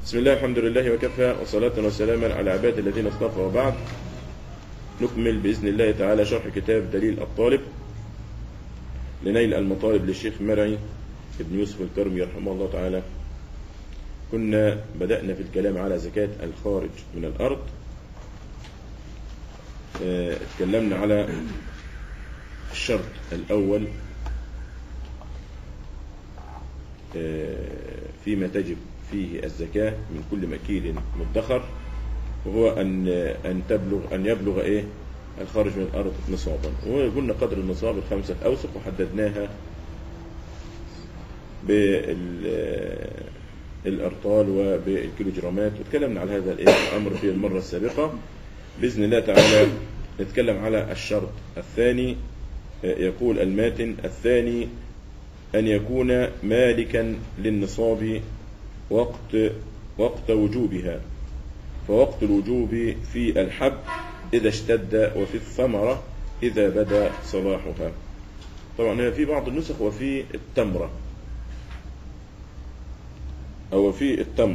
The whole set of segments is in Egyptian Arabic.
بسم الله الحمد لله وكفى وصلاة وسلاما على عباد الذين اصطفى وبعد نكمل بإذن الله تعالى شرح كتاب دليل الطالب لنيل المطالب للشيخ مرعي ابن يوسف الكرمي رحمه الله تعالى كنا بدأنا في الكلام على زكاة الخارج من الأرض اه اتكلمنا على الشرط الأول اه فيما تجب فيه الزكاة من كل مكيل مدخر وهو أن أن تبلغ أن يبلغ إيه الخارج من الأرض نصابا وقلنا قدر النصاب الخمسة أوسق وحددناها بالأرطال وبالكيلوجرامات وتكلمنا على هذا الأمر في المرة السابقة بإذن الله تعالى نتكلم على الشرط الثاني يقول الماتن الثاني أن يكون مالكا للنصاب وقت وقت وجوبها فوقت الوجوب في الحب إذا اشتد وفي الثمرة إذا بدا صلاحها طبعا في بعض النسخ وفي التمرة أو في التمر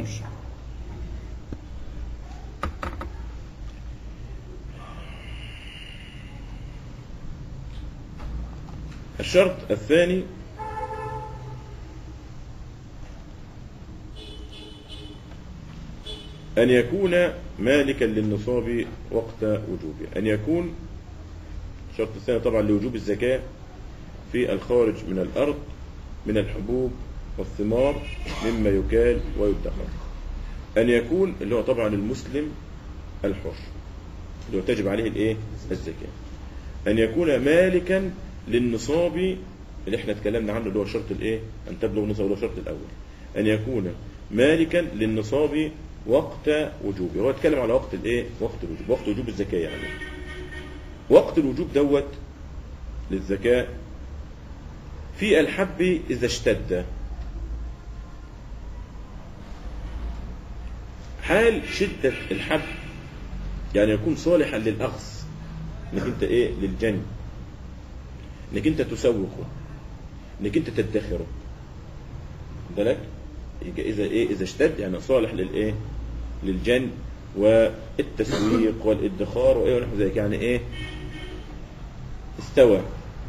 الشرط الثاني أن يكون مالكا للنصاب وقت وجوبه أن يكون الشرط الثاني طبعا لوجوب الزكاة في الخارج من الأرض من الحبوب والثمار مما يكال ويدخر أن يكون اللي هو طبعا المسلم الحر اللي هو تجب عليه الايه الزكاة أن يكون مالكا للنصاب اللي احنا اتكلمنا عنه اللي هو الشرط الايه أن تبلغ النصاب اللي هو الشرط الأول أن يكون مالكا للنصاب وقت وجوبه هو اتكلم على وقت الايه وقت الوجوب وقت وجوب الزكاه يعني وقت الوجوب دوت للزكاه في الحب اذا اشتد حال شده الحب يعني يكون صالحا للاخذ انك انت ايه للجن انك انت تسوقه انك انت تدخره بالك اذا ايه اذا اشتد يعني صالح للايه للجن والتسويق والادخار وايه ونحو ذلك يعني ايه استوى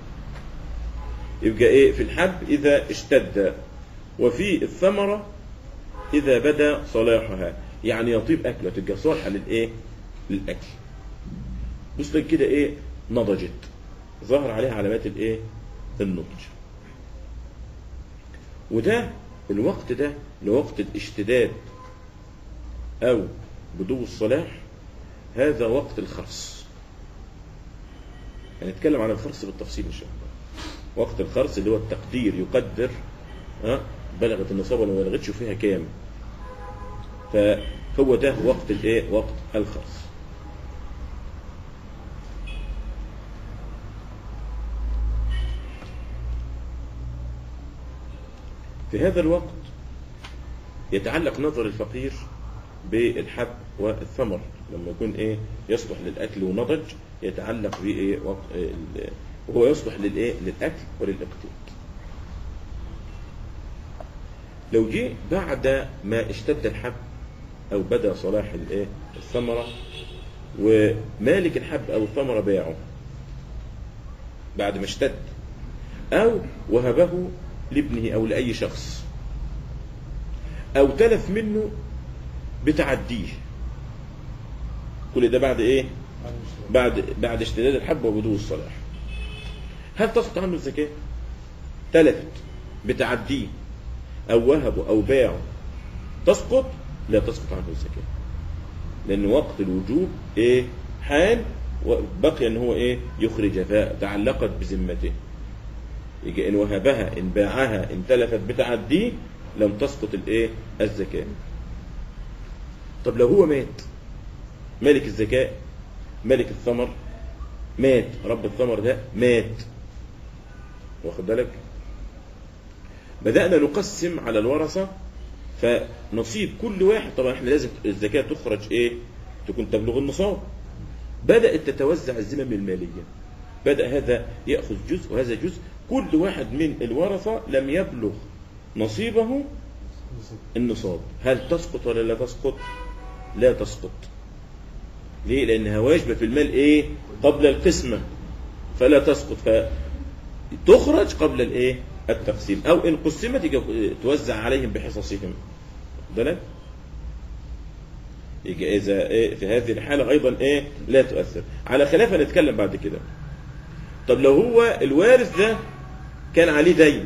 يبقى ايه في الحب اذا اشتد وفي الثمره اذا بدا صلاحها يعني يطيب اكله تبقى صالحه للايه للاكل بص كده ايه نضجت ظهر عليها علامات الايه النضج وده الوقت ده لوقت الاشتداد أو بدو الصلاح هذا وقت الخرص هنتكلم يعني عن الخرص بالتفصيل إن شاء الله وقت الخرص اللي هو التقدير يقدر ها بلغت النصاب ولا ما بلغتش فيها كام فهو ده وقت الايه وقت الخرص في هذا الوقت يتعلق نظر الفقير بالحب والثمر لما يكون ايه يصلح للاكل ونضج يتعلق بايه وهو يصلح للايه للاكل وللاقتات لو جه بعد ما اشتد الحب او بدا صلاح الايه الثمره ومالك الحب او الثمره باعه بعد ما اشتد او وهبه لابنه او لاي شخص او تلف منه بتعديه كل ده بعد ايه بعد بعد اشتداد الحب وبدو الصلاح هل تسقط عنه الزكاه تلفت بتعديه او وهبه او باعه تسقط لا تسقط عنه الزكاه لان وقت الوجوب ايه حال وبقي ان هو ايه يخرج فتعلقت بذمته يجي ان وهبها ان باعها ان تلفت بتعديه لم تسقط الايه الزكاه طب لو هو مات مالك الزكاه مالك الثمر مات رب الثمر ده مات واخد بالك بدأنا نقسم على الورثة فنصيب كل واحد طبعا احنا لازم الزكاة تخرج ايه تكون تبلغ النصاب بدأت تتوزع الذمم المالية بدأ هذا يأخذ جزء وهذا جزء كل واحد من الورثة لم يبلغ نصيبه النصاب هل تسقط ولا لا تسقط لا تسقط ليه لانها واجبه في المال ايه قبل القسمه فلا تسقط فتخرج قبل الايه التقسيم او ان قسمت يجي توزع عليهم بحصصهم واخد بالك يجي اذا إيه في هذه الحاله ايضا ايه لا تؤثر على خلاف هنتكلم بعد كده طب لو هو الوارث ده كان عليه دين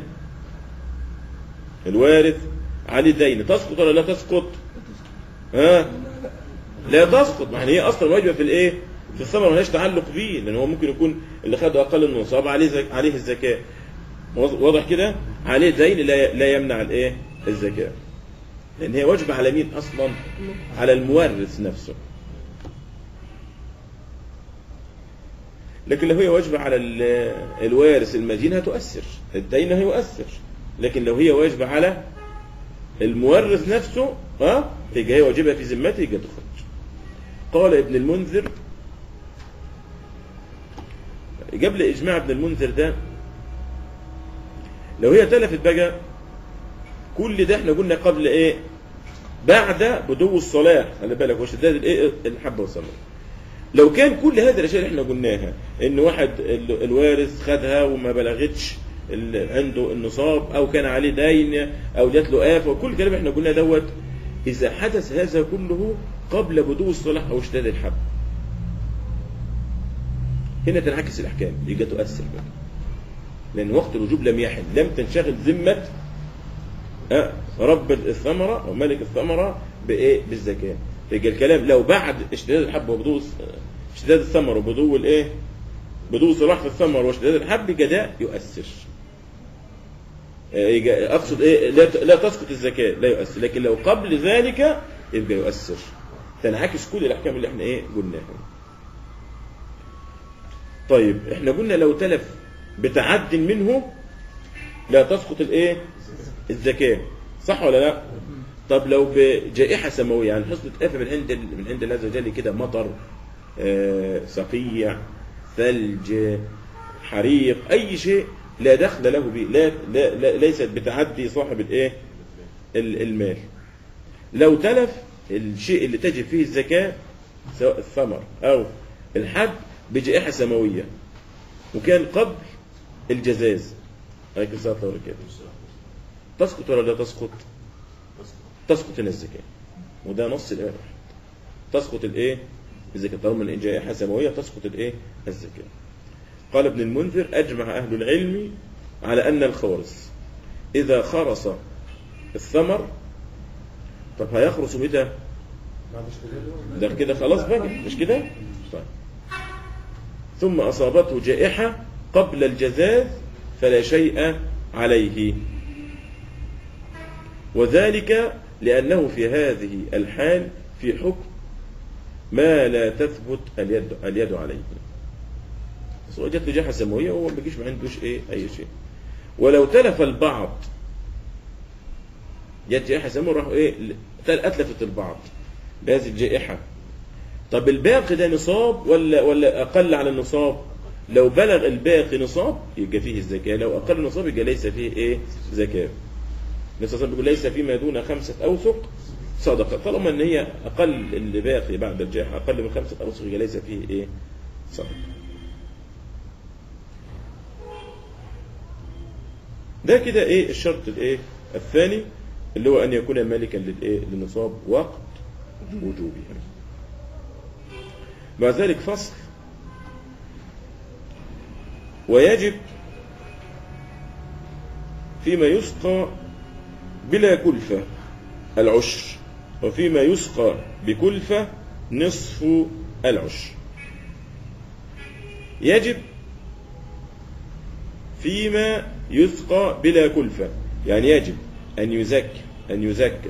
الوارث عليه دين تسقط ولا لا تسقط ها لا تسقط ما هي اصلا واجبه في الايه في الثمر ملهاش تعلق بيه لان هو ممكن يكون اللي خده اقل من النصاب عليه زك... عليه الزكاه واضح كده عليه دين لا لا يمنع الايه الزكاه لان هي واجبه على مين اصلا على المورث نفسه لكن لو هي واجبه على ال- الوارث المدين هتؤثر الدين هيؤثر لكن لو هي واجبه على المورث نفسه ها يبقى هي واجبه في ذمته يبقى تخرج قال ابن المنذر قبل اجماع ابن المنذر ده لو هي تلفت بقى كل ده احنا قلنا قبل ايه بعد بدو الصلاح خلي بالك وشداد الايه الحبه والثمره لو كان كل هذه الاشياء اللي احنا قلناها ان واحد ال- الوارث خدها وما بلغتش ال- عنده النصاب او كان عليه دين او جات له افه وكل الكلام احنا قلناه دوت اذا حدث هذا كله قبل بدو الصلاح او اشتداد الحب هنا تنعكس الاحكام يبقى تؤثر بقى لان وقت الوجوب لم يحل لم تنشغل ذمه آه، رب الثمره او ملك الثمره بايه بالزكاه يبقى الكلام لو بعد اشتداد الحب وبدو اشتداد الثمر وبدو الايه بدو صلاح في الثمر واشتداد الحب يبقى ده يؤثر آه، يبقى اقصد ايه لا ت- لا تسقط الزكاه لا يؤثر لكن لو قبل ذلك يبقى يؤثر تنعكس كل الاحكام اللي احنا ايه قلناها طيب احنا قلنا لو تلف بتعد منه لا تسقط الايه الزكاه صح ولا لا طب لو بجائحه سماويه يعني حصلت افه من عند من عند الله عز وجل كده مطر آه، صقيع ثلج حريق اي شيء لا دخل له به لا, لا, لا ليست بتعدي صاحب الايه ال- المال لو تلف الشيء اللي تجب فيه الزكاه سواء الثمر او الحب بجائحه سماويه وكان قبل الجزاز عليكم الصلاه والسلام تسقط ولا لا تسقط؟ تسقط هنا الزكاه وده نص الايه الواحد. تسقط الايه؟ الزكاه طالما ان جائحه سماويه تسقط الايه؟ الزكاه. قال ابن المنذر اجمع اهل العلم على ان الخورس اذا خرس الثمر طب هيخرس متى؟ ده كده خلاص بقى مش كده؟ طيب ثم أصابته جائحة قبل الجزاز فلا شيء عليه وذلك لأنه في هذه الحال في حكم ما لا تثبت اليد, اليد عليه سواء جات له جائحة سماوية وهو ما بيجيش ما عندوش ايه أي شيء ولو تلف البعض جت جائحة سماوية راحوا ايه أتلفت البعض بهذه الجائحة طب الباقي ده نصاب ولا ولا اقل عن النصاب لو بلغ الباقي نصاب يبقى فيه الزكاه لو اقل نصاب يبقى ليس فيه ايه زكاه النبي صلى الله عليه وسلم بيقول ليس فيما دون خمسه اوسق صدقه طالما ان هي اقل اللي باقي بعد الجائحه اقل من خمسه اوسق يبقى ليس فيه ايه صدقه ده كده ايه الشرط الايه الثاني اللي هو ان يكون مالكا للايه للنصاب وقت وجوبه بعد ذلك فصل ويجب فيما يسقى بلا كلفة العشر وفيما يسقى بكلفة نصف العشر يجب فيما يسقى بلا كلفة يعني يجب أن يزكى أن يزكى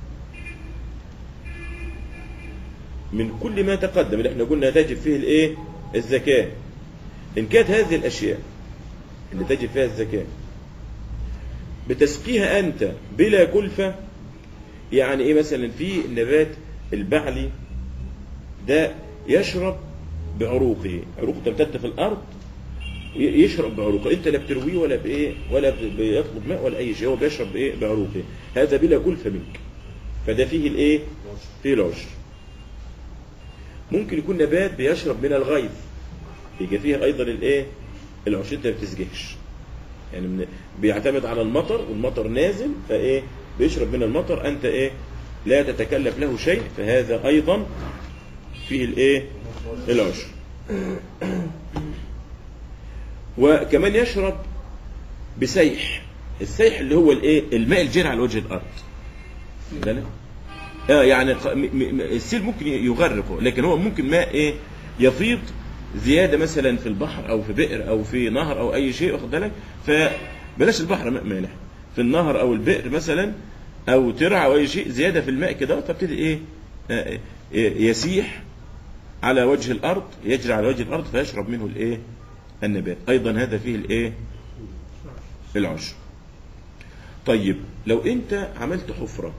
من كل ما تقدم اللي احنا قلنا تجب فيه الايه الزكاة ان كانت هذه الاشياء اللي تجب فيها الزكاة بتسقيها انت بلا كلفة يعني ايه مثلا في النبات البعلي ده يشرب بعروقه عروقه تمتد في الارض ي- يشرب بعروقه انت لا بترويه ولا بايه ولا ب- بيطلب ماء ولا اي شيء هو بيشرب بايه بعروقه هذا بلا كلفه منك فده فيه الايه فيه العشر ممكن يكون نبات بيشرب من الغيث يبقى فيه ايضا الايه العشر انت ما بتسجهش يعني من بيعتمد على المطر والمطر نازل فايه بيشرب من المطر انت ايه لا تتكلف له شيء فهذا ايضا فيه الايه العشر وكمان يشرب بسيح السيح اللي هو الايه الماء الجاري على وجه الارض ده لا؟ اه يعني ق- م- م- السيل ممكن يغرقه لكن هو ممكن ماء ايه يفيض زياده مثلا في البحر او في بئر او في نهر او اي شيء واخد بالك فبلاش البحر ماء مالح في النهر او البئر مثلا او ترعه او اي شيء زياده في الماء كده تبتدي ايه آه، إيه، يسيح على وجه الارض يجري على وجه الارض فيشرب منه الايه النبات ايضا هذا فيه الايه العشر طيب لو انت عملت حفره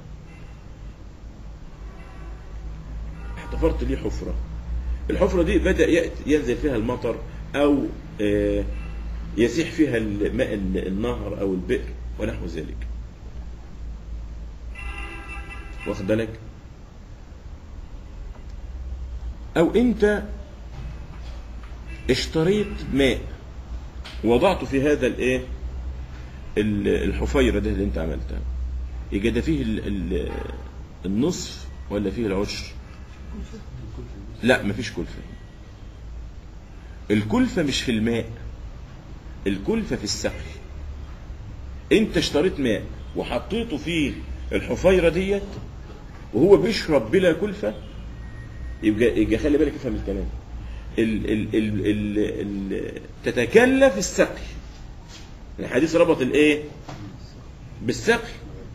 احتفرت ليه حفره الحفره دي بدا يأتي ينزل فيها المطر او آه، يسيح فيها الماء النهر او البئر ونحو ذلك واخد بالك او انت اشتريت ماء وضعته في هذا الايه ال- الحفيره ده اللي انت عملتها يبقى ده فيه ال- ال- النصف ولا فيه العشر لا مفيش كلفه الكلفه مش في الماء الكلفه في السقي انت اشتريت ماء وحطيته في الحفيره ديت وهو بيشرب بلا كلفه يبقى يبقى خلي بالك افهم الكلام ال ال ال ال ال تتكلف السقي الحديث ربط الايه بالسقي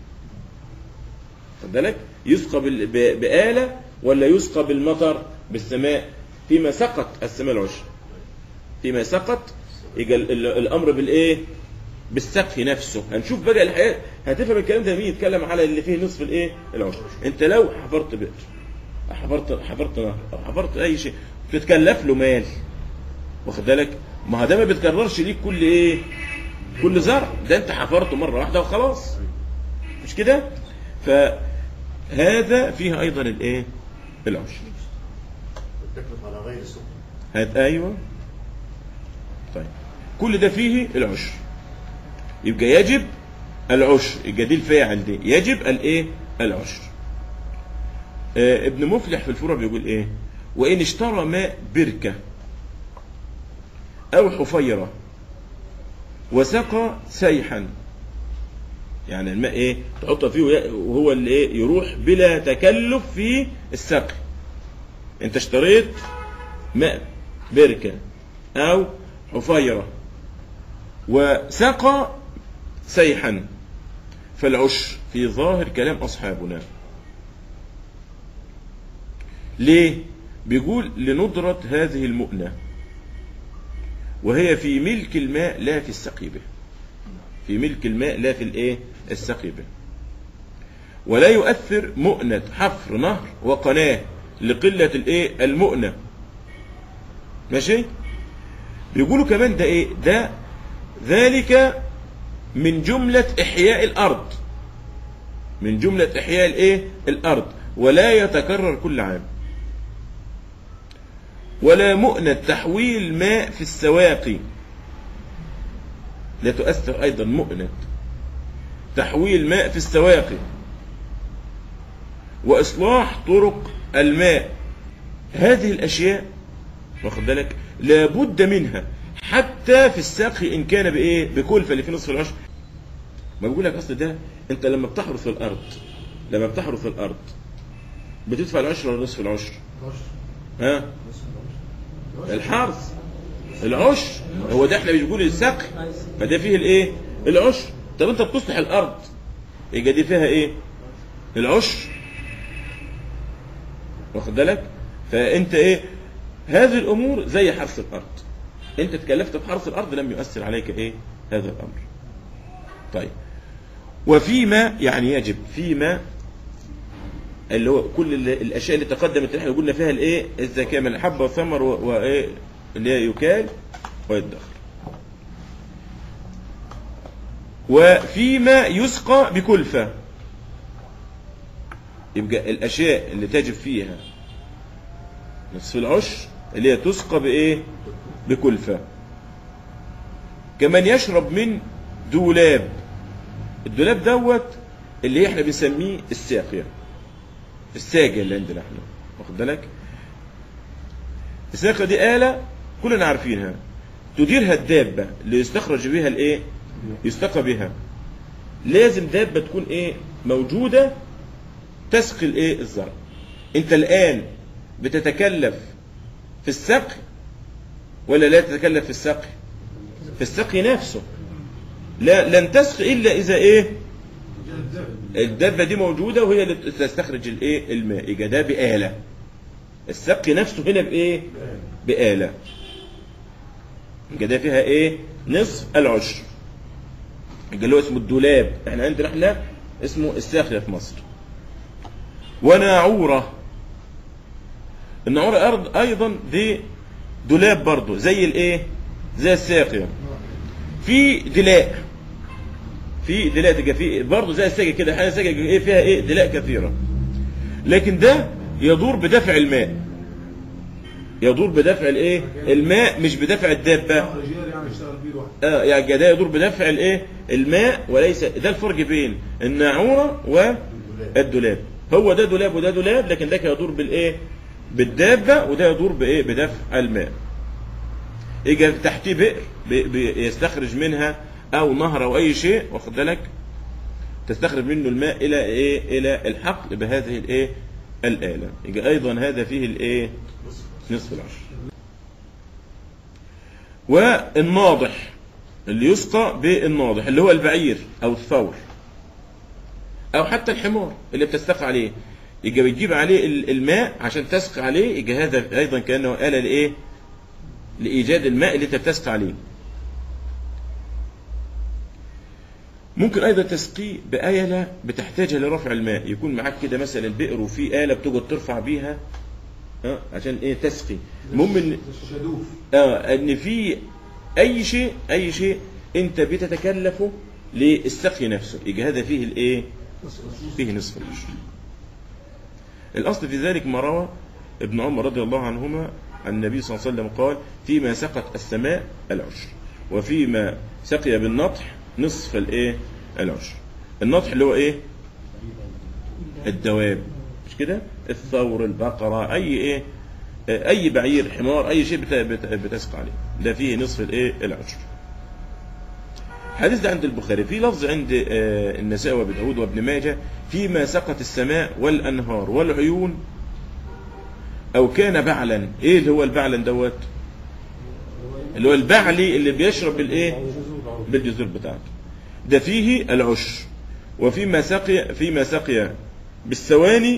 خد بالك يسقى بال- ب- بآلة ولا يسقى بالمطر بالسماء فيما سقط السماء العشر فيما سقط يبقى ال- ال- الامر بالايه بالسقف نفسه هنشوف بقى الحياه هتفهم الكلام ده مين يتكلم على اللي فيه نصف الايه العشر انت لو حفرت بئر حفرت حفرت نهر او حفرت اي شيء بتتكلف له مال واخد بالك ما هو ده ما بيتكررش ليك كل ايه كل زرع ده انت حفرته مره واحده وخلاص مش كده فهذا فيه ايضا الايه العشر التكلف على غير سكن هات ايوه طيب كل ده فيه العشر يبقى يجب العشر يبقى دي الفاعل دي يجب الايه العشر آه ابن مفلح في الفروع بيقول ايه وان اشترى ماء بركه او حفيره وسقى سيحا يعني الماء ايه تحطه فيه وي- وهو اللي ايه يروح بلا تكلف في السقي انت اشتريت ماء بركة أو حفيرة وسقى سيحا فالعشر في ظاهر كلام أصحابنا ليه؟ بيقول لندرة هذه المؤنة وهي في ملك الماء لا في السقي به في ملك الماء لا في الايه السقي به ولا يؤثر مؤنة حفر نهر وقناة لقلة الايه المؤنة ماشي بيقولوا كمان ده ايه ده ذلك من جملة احياء الارض من جملة احياء الايه الارض ولا يتكرر كل عام ولا مؤنة تحويل ماء في السواقي لا تؤثر ايضا مؤنة تحويل ماء في السواقي واصلاح طرق الماء هذه الاشياء واخد بالك لابد منها حتى في السقي ان كان بايه بكلفه اللي في نصف العشر ما بقول لك اصل ده انت لما بتحرث الارض لما بتحرث الارض بتدفع العشر ولا نصف العشر ها الحرث العشر هو ده احنا بنقول السقي فده فيه الايه العشر طب انت بتصلح الارض يبقى دي فيها ايه العشر واخد بالك فانت ايه هذه الامور زي حرث الارض انت تكلفت بحرث الارض لم يؤثر عليك ايه هذا الامر طيب وفيما يعني يجب فيما اللي هو كل ال- الاشياء اللي تقدمت اللي احنا قلنا فيها الايه الزكاه من الحبه والثمر و- وايه اللي هي يكال ويدخر وفيما يسقى بكلفة يبقى الأشياء اللي تجب فيها نصف العشر اللي هي تسقى بإيه بكلفة كمان يشرب من دولاب الدولاب دوت اللي احنا بنسميه الساقية الساقية اللي عندنا احنا واخد بالك الساقية دي آلة كلنا عارفينها تديرها الدابة اللي يستخرج بها الايه يستقى بها لازم دابة تكون ايه موجودة تسقي الايه الزرع انت الآن بتتكلف في السقي ولا لا تتكلف في السقي في السقي نفسه لا لن تسقي الا اذا ايه الدابه دي موجوده وهي اللي تستخرج الايه الماء يبقى ده بآلة السقي نفسه هنا بايه بآلة يبقى ده فيها ايه نصف العشر يبقى اللي هو اسمه الدولاب احنا عندنا احنا اسمه الساخية في مصر وناعورة الناعورة أرض أيضا دي دولاب برضو زي الايه زي الساقية في دلاء في دلاء تبقى في برضه زي الساقية كده حاجة ساقية ايه فيها ايه دلاء كثيرة لكن ده يدور بدفع الماء يدور بدفع الايه الماء مش بدفع الدابة رجال يعني يشتغل بيه لوحده اه يعني ده يدور بدفع الايه الماء وليس ده الفرق بين الناعورة والدولاب هو ده دولاب وده دولاب لكن ده يدور بالايه بالدابة وده يدور بايه بدفع الماء يجي تحتيه بئر بي- بي- يستخرج منها او نهر او اي شيء واخد بالك تستخرج منه الماء الى ايه الى الحقل بهذه الايه الآلة يجي ايضا هذا فيه الايه نصف العشر والناضح اللي يسقى بالناضح اللي هو البعير او الثور او حتى الحمار اللي بتستقى عليه يجي بتجيب عليه ال- الماء عشان تسقي عليه يجي هذا ايضا كانه آلة لايه لايجاد الماء اللي انت بتسقي عليه ممكن ايضا تسقيه بآلة بتحتاجها لرفع الماء يكون معاك كده مثلا بئر وفي آلة بتقعد ترفع بيها ها عشان ايه تسقي المهم ان شادوف اه ان في اي شيء اي شيء انت بتتكلفه للسقي نفسه يجي هذا فيه الايه فيه نصف العشر الاصل في ذلك ما روى ابن عمر رضي الله عنهما عن النبي صلى الله عليه وسلم قال فيما سقت السماء العشر وفيما سقي بالنطح نصف الايه العشر النطح اللي هو ايه الدواب مش كده الثور البقرة اي ايه اي بعير حمار اي شيء بت- بت- بتسقى عليه ده فيه نصف الايه العشر حديث ده عند البخاري في لفظ عند آه، النساء وابن داود وابن ماجه فيما سقت السماء والانهار والعيون او كان بعلا ايه اللي هو البعلا دوت اللي هو البعلي اللي بيشرب بالايه بالجذور بتاعته ده فيه العشر وفيما سقي فيما سقي بالثواني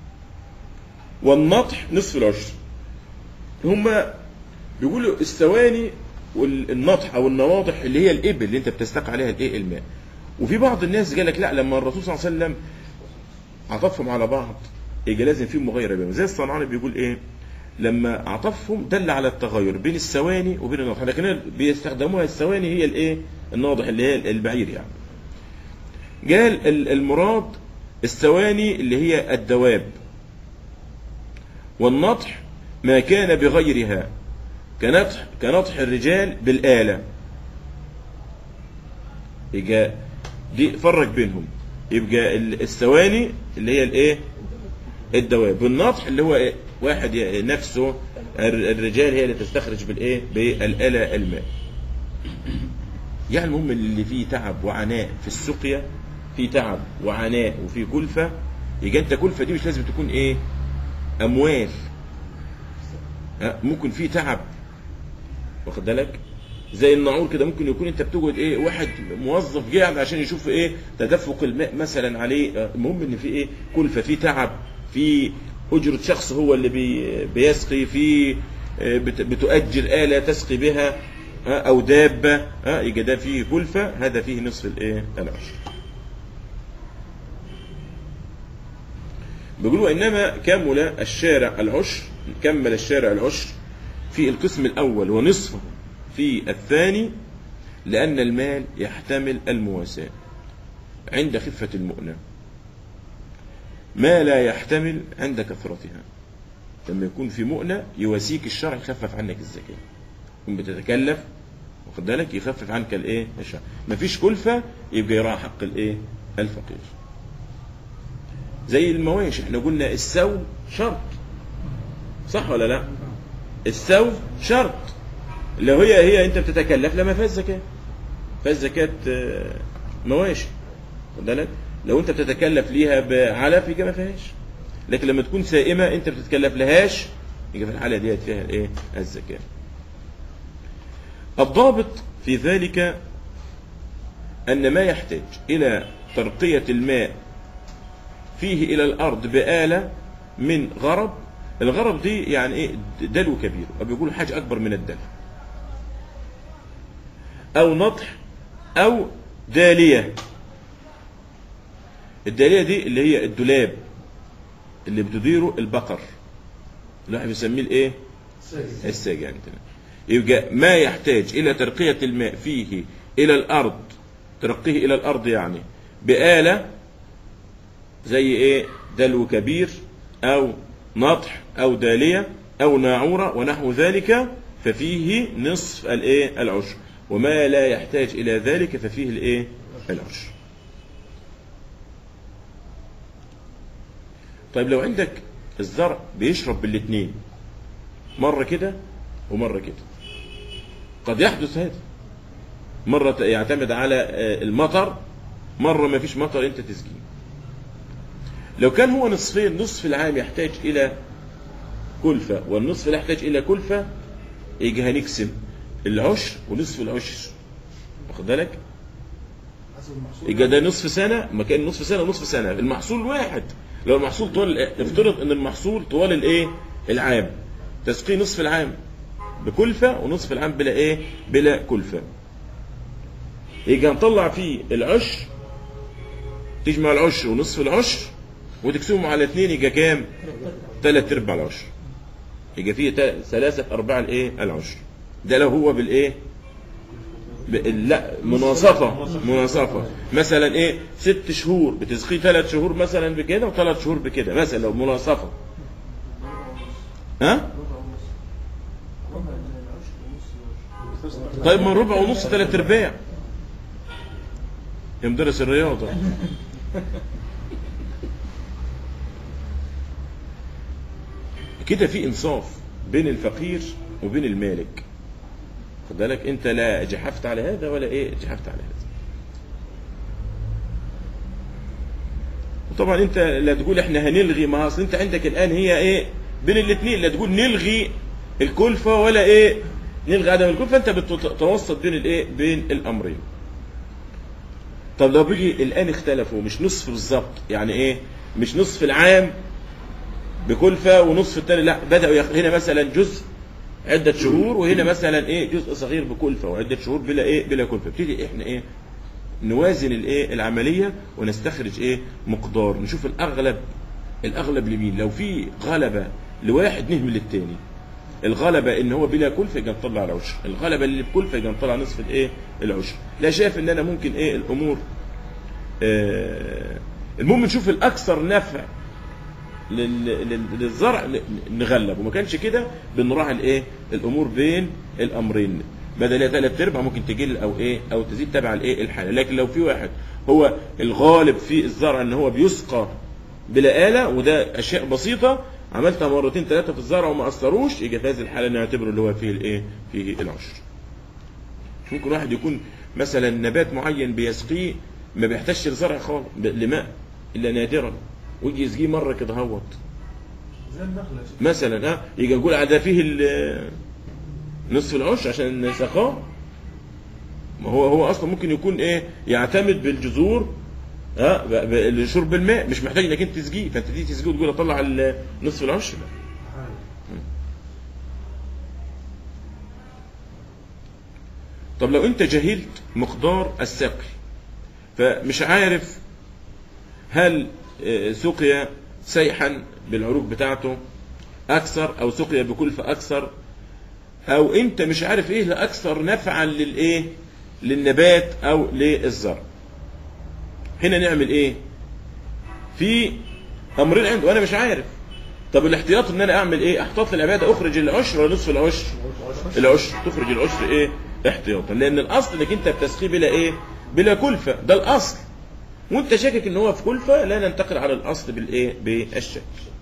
والنطح نصف العشر هما بيقولوا الثواني والنطح او النواضح اللي هي الابل اللي انت بتستقى عليها الايه الماء وفي بعض الناس قال لك لا لما الرسول صلى الله عليه وسلم عطفهم على بعض يجي لازم في مغايره بينهم زي الصنعاني بيقول ايه لما عطفهم دل على التغير بين الثواني وبين الناضح لكن بيستخدموها الثواني هي الايه الناضح اللي هي البعير يعني قال ال- المراد الثواني اللي هي الدواب والنطح ما كان بغيرها كنطح كنطح الرجال بالآلة يبقى دي فرق بينهم يبقى ال- الثواني اللي هي الايه الدواب والنطح اللي هو إيه؟ واحد ي- نفسه الر- الرجال هي اللي تستخرج بالايه بالآلة الماء يعني المهم اللي فيه تعب وعناء في السقيا في تعب وعناء وفي كلفة يبقى انت كلفة دي مش لازم تكون ايه اموال ها، ممكن في تعب واخد بالك زي الناعور كده ممكن يكون انت بتقعد ايه واحد موظف قاعد عشان يشوف ايه تدفق الماء مثلا عليه آه، المهم ان في ايه كلفه في تعب في اجره شخص هو اللي بي بيسقي في آه، بت- بتؤجر آلة تسقي بها ها، او دابه ها يبقى ده فيه كلفه هذا فيه نصف الايه العشر بيقولوا انما كمل الشارع العشر كمل الشارع العشر في القسم الاول ونصفه في الثاني لأن المال يحتمل المواساة عند خفة المؤنة ما لا يحتمل عند كثرتها لما يكون في مؤنة يواسيك الشرع يخفف عنك الزكاة تكون بتتكلف واخد بالك يخفف عنك الايه الشرع مفيش كلفة يبقى يراعي حق الايه الفقير زي المواشي احنا قلنا السو شرط صح ولا لا السو شرط لو هي هي انت بتتكلف لما فيهاش زكاه فيهاش زكاه آه، مواشي واخد بالك لو انت بتتكلف ليها بعلف يبقى ما فيهاش لكن لما تكون سائمه انت بتتكلف لهاش يبقى في الحاله ديت فيها الايه الزكاه الضابط في ذلك ان ما يحتاج الى ترقيه الماء فيه الى الارض بآلة من غرب الغرب دي يعني ايه دلو كبير او بيقولوا حاجه اكبر من الدلو او نطح او داليه الداليه دي اللي هي الدولاب اللي بتديره البقر اللي احنا بنسميه الايه الساجة عندنا يبقى ما يحتاج الى ترقيه الماء فيه الى الارض ترقيه الى الارض يعني بآلة زي ايه دلو كبير او نطح او دالية او ناعورة ونحو ذلك ففيه نصف الايه العشر وما لا يحتاج الى ذلك ففيه الايه العشر طيب لو عندك الزرع بيشرب بالاثنين مرة كده ومرة كده قد يحدث هذا مرة يعتمد على آه، المطر مرة ما فيش مطر انت تسقيه لو كان هو نصفين نصف العام يحتاج إلى كلفة والنصف لا يحتاج إلى كلفة يجي هنقسم العشر ونصف العشر واخد بالك حسب المحصول يبقى ده نصف سنة مكان نصف سنة ونصف سنة المحصول واحد لو المحصول طوال افترض ان المحصول طوال الايه العام تسقيه نصف العام بكلفة ونصف العام بلا ايه بلا كلفة يجي هنطلع فيه العشر تجمع العشر ونصف العشر وتقسمهم على اثنين يجي كام ثلاث ارباع العشر يجي فيه تا- ثلاثة ارباع الايه العشر ده لو هو بالايه ب- لا مناصفة مناصفة مثلا ايه ست شهور بتسقيه ثلاث شهور مثلا بكده وثلاث شهور بكده مثلا لو مناصفة ها طيب من ربع ونص ثلاث ارباع يا مدرس الرياضة كده في انصاف بين الفقير وبين المالك خد بالك انت لا جحفت على هذا ولا ايه جحفت على هذا وطبعا انت لا تقول احنا هنلغي ما اصل انت عندك الان هي ايه بين الاثنين لا تقول نلغي الكلفه ولا ايه نلغي عدم الكلفه انت بتتوسط بين الايه بين الامرين طب لو بيجي الان اختلفوا مش نصف بالظبط يعني ايه مش نصف العام بكلفه ونصف الثاني لا بداوا ياخ- هنا مثلا جزء عده شهور وهنا مثلا ايه جزء صغير بكلفه وعده شهور بلا ايه بلا كلفه ابتدي احنا ايه نوازن الايه العمليه ونستخرج ايه مقدار نشوف الاغلب الاغلب لمين لو في غلبه لواحد نهمل الثاني الغلبه ان هو بلا كلفه يبقى نطلع العشر الغلبه اللي بكلفه يبقى نطلع نصف الايه العشر لا شايف ان انا ممكن ايه الامور آه المهم نشوف الاكثر نفع لل- لل- للزرع ن- نغلب وما كانش كده بنراعي الايه الامور بين الامرين بدل هي ثلاث ارباع ممكن تقل او ايه او تزيد تبع الايه الحاله لكن لو في واحد هو الغالب في الزرع ان هو بيسقى بلا آلة وده اشياء بسيطه عملتها مرتين ثلاثه في الزرع وما اثروش يجي في هذه الحاله نعتبره اللي هو فيه الايه فيه العشر مش ممكن واحد يكون مثلا نبات معين بيسقيه ما بيحتاجش لزرع خالص ب- لماء الا نادرا ويجي يسقيه مره كده هوت زي النخلة يا شيخ. مثلا ها يجي يقول ده فيه ال- نصف العشر عشان سقاه ما هو هو اصلا ممكن يكون ايه يعتمد بالجذور ها ب- ب- لشرب الماء مش محتاج انك انت تسقيه فانت تيجي تسقيه وتقول اطلع ال- نصف العشر لا. حاجة. طب لو انت جهلت مقدار السقي فمش عارف هل آه، سقي سيحا بالعروق بتاعته اكثر او سقي بكلفة اكثر او انت مش عارف ايه الاكثر نفعا للايه للنبات او للزرع هنا نعمل ايه في امرين عنده وانا مش عارف طب الاحتياط ان انا اعمل ايه احتاط للعباده اخرج العشر ولا نصف العشر العشر تخرج العشر ايه احتياطا لان الاصل انك انت بتسقيه بلا ايه بلا كلفه ده الاصل وانت شاكك ان هو في كلفه لا ننتقل على الاصل بالايه بالشك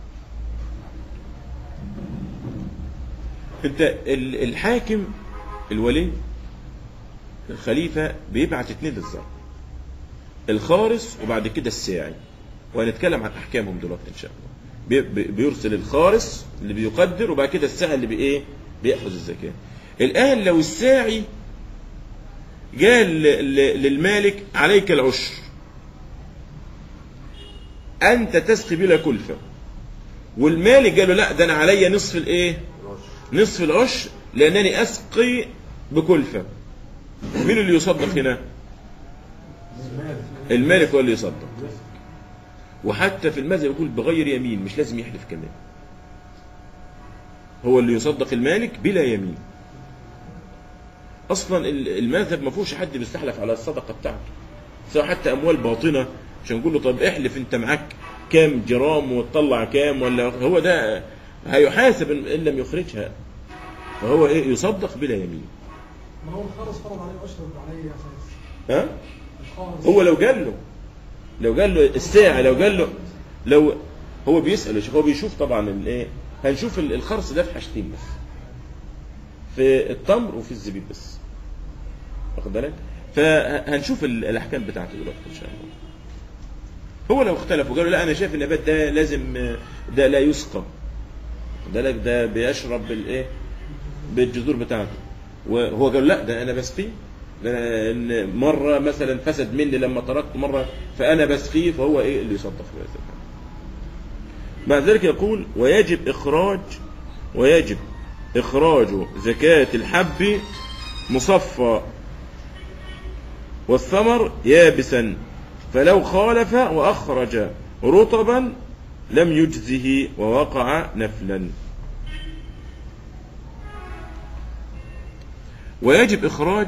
انت ال- الحاكم الولي الخليفه بيبعت اتنين للزرع الخارس وبعد كده الساعي وهنتكلم عن احكامهم دلوقتي ان شاء الله بي- بي- بيرسل الخارس اللي بيقدر وبعد كده الساعي اللي بايه بياخذ الزكاه الان لو الساعي قال ل- ل- للمالك عليك العشر انت تسقي بلا كلفه والمالك قال له لا ده انا عليا نصف الايه نصف العشر لانني اسقي بكلفه مين اللي يصدق هنا المالك هو اللي يصدق وحتى في المذهب يقول بغير يمين مش لازم يحلف كمان هو اللي يصدق المالك بلا يمين اصلا ال- المذهب ما فيهوش حد بيستحلف على الصدقه بتاعته سواء حتى اموال باطنه عشان نقول له طب احلف انت معاك كام جرام وتطلع كام ولا هو ده هيحاسب ان إن لم يخرجها فهو ايه يصدق بلا يمين ما هو الخالص فرض عليه اشرب عليه اساس ها الخالص هو لو قال له لو قال له الساعة لو قال له لو هو بيسأل يا شيخ هو بيشوف طبعا الايه هنشوف ال- الخرص ده في حاجتين بس في التمر وفي الزبيب بس واخد بالك فهنشوف ال- الاحكام بتاعته دلوقتي ان شاء الله هو لو اختلف وقالوا لا انا شايف النبات ده لازم ده لا يسقى ده لا- ده بيشرب بالايه بالجذور بتاعته وهو قال لا ده انا بسقيه ده أنا إن مره مثلا فسد مني لما تركت مره فانا بسقيه فهو ايه اللي يصدق في هذا الحال. مع ذلك يقول ويجب اخراج ويجب اخراج زكاه الحب مصفى والثمر يابسا فلو خالف واخرج رطبا لم يجزه ووقع نفلا ويجب إخراج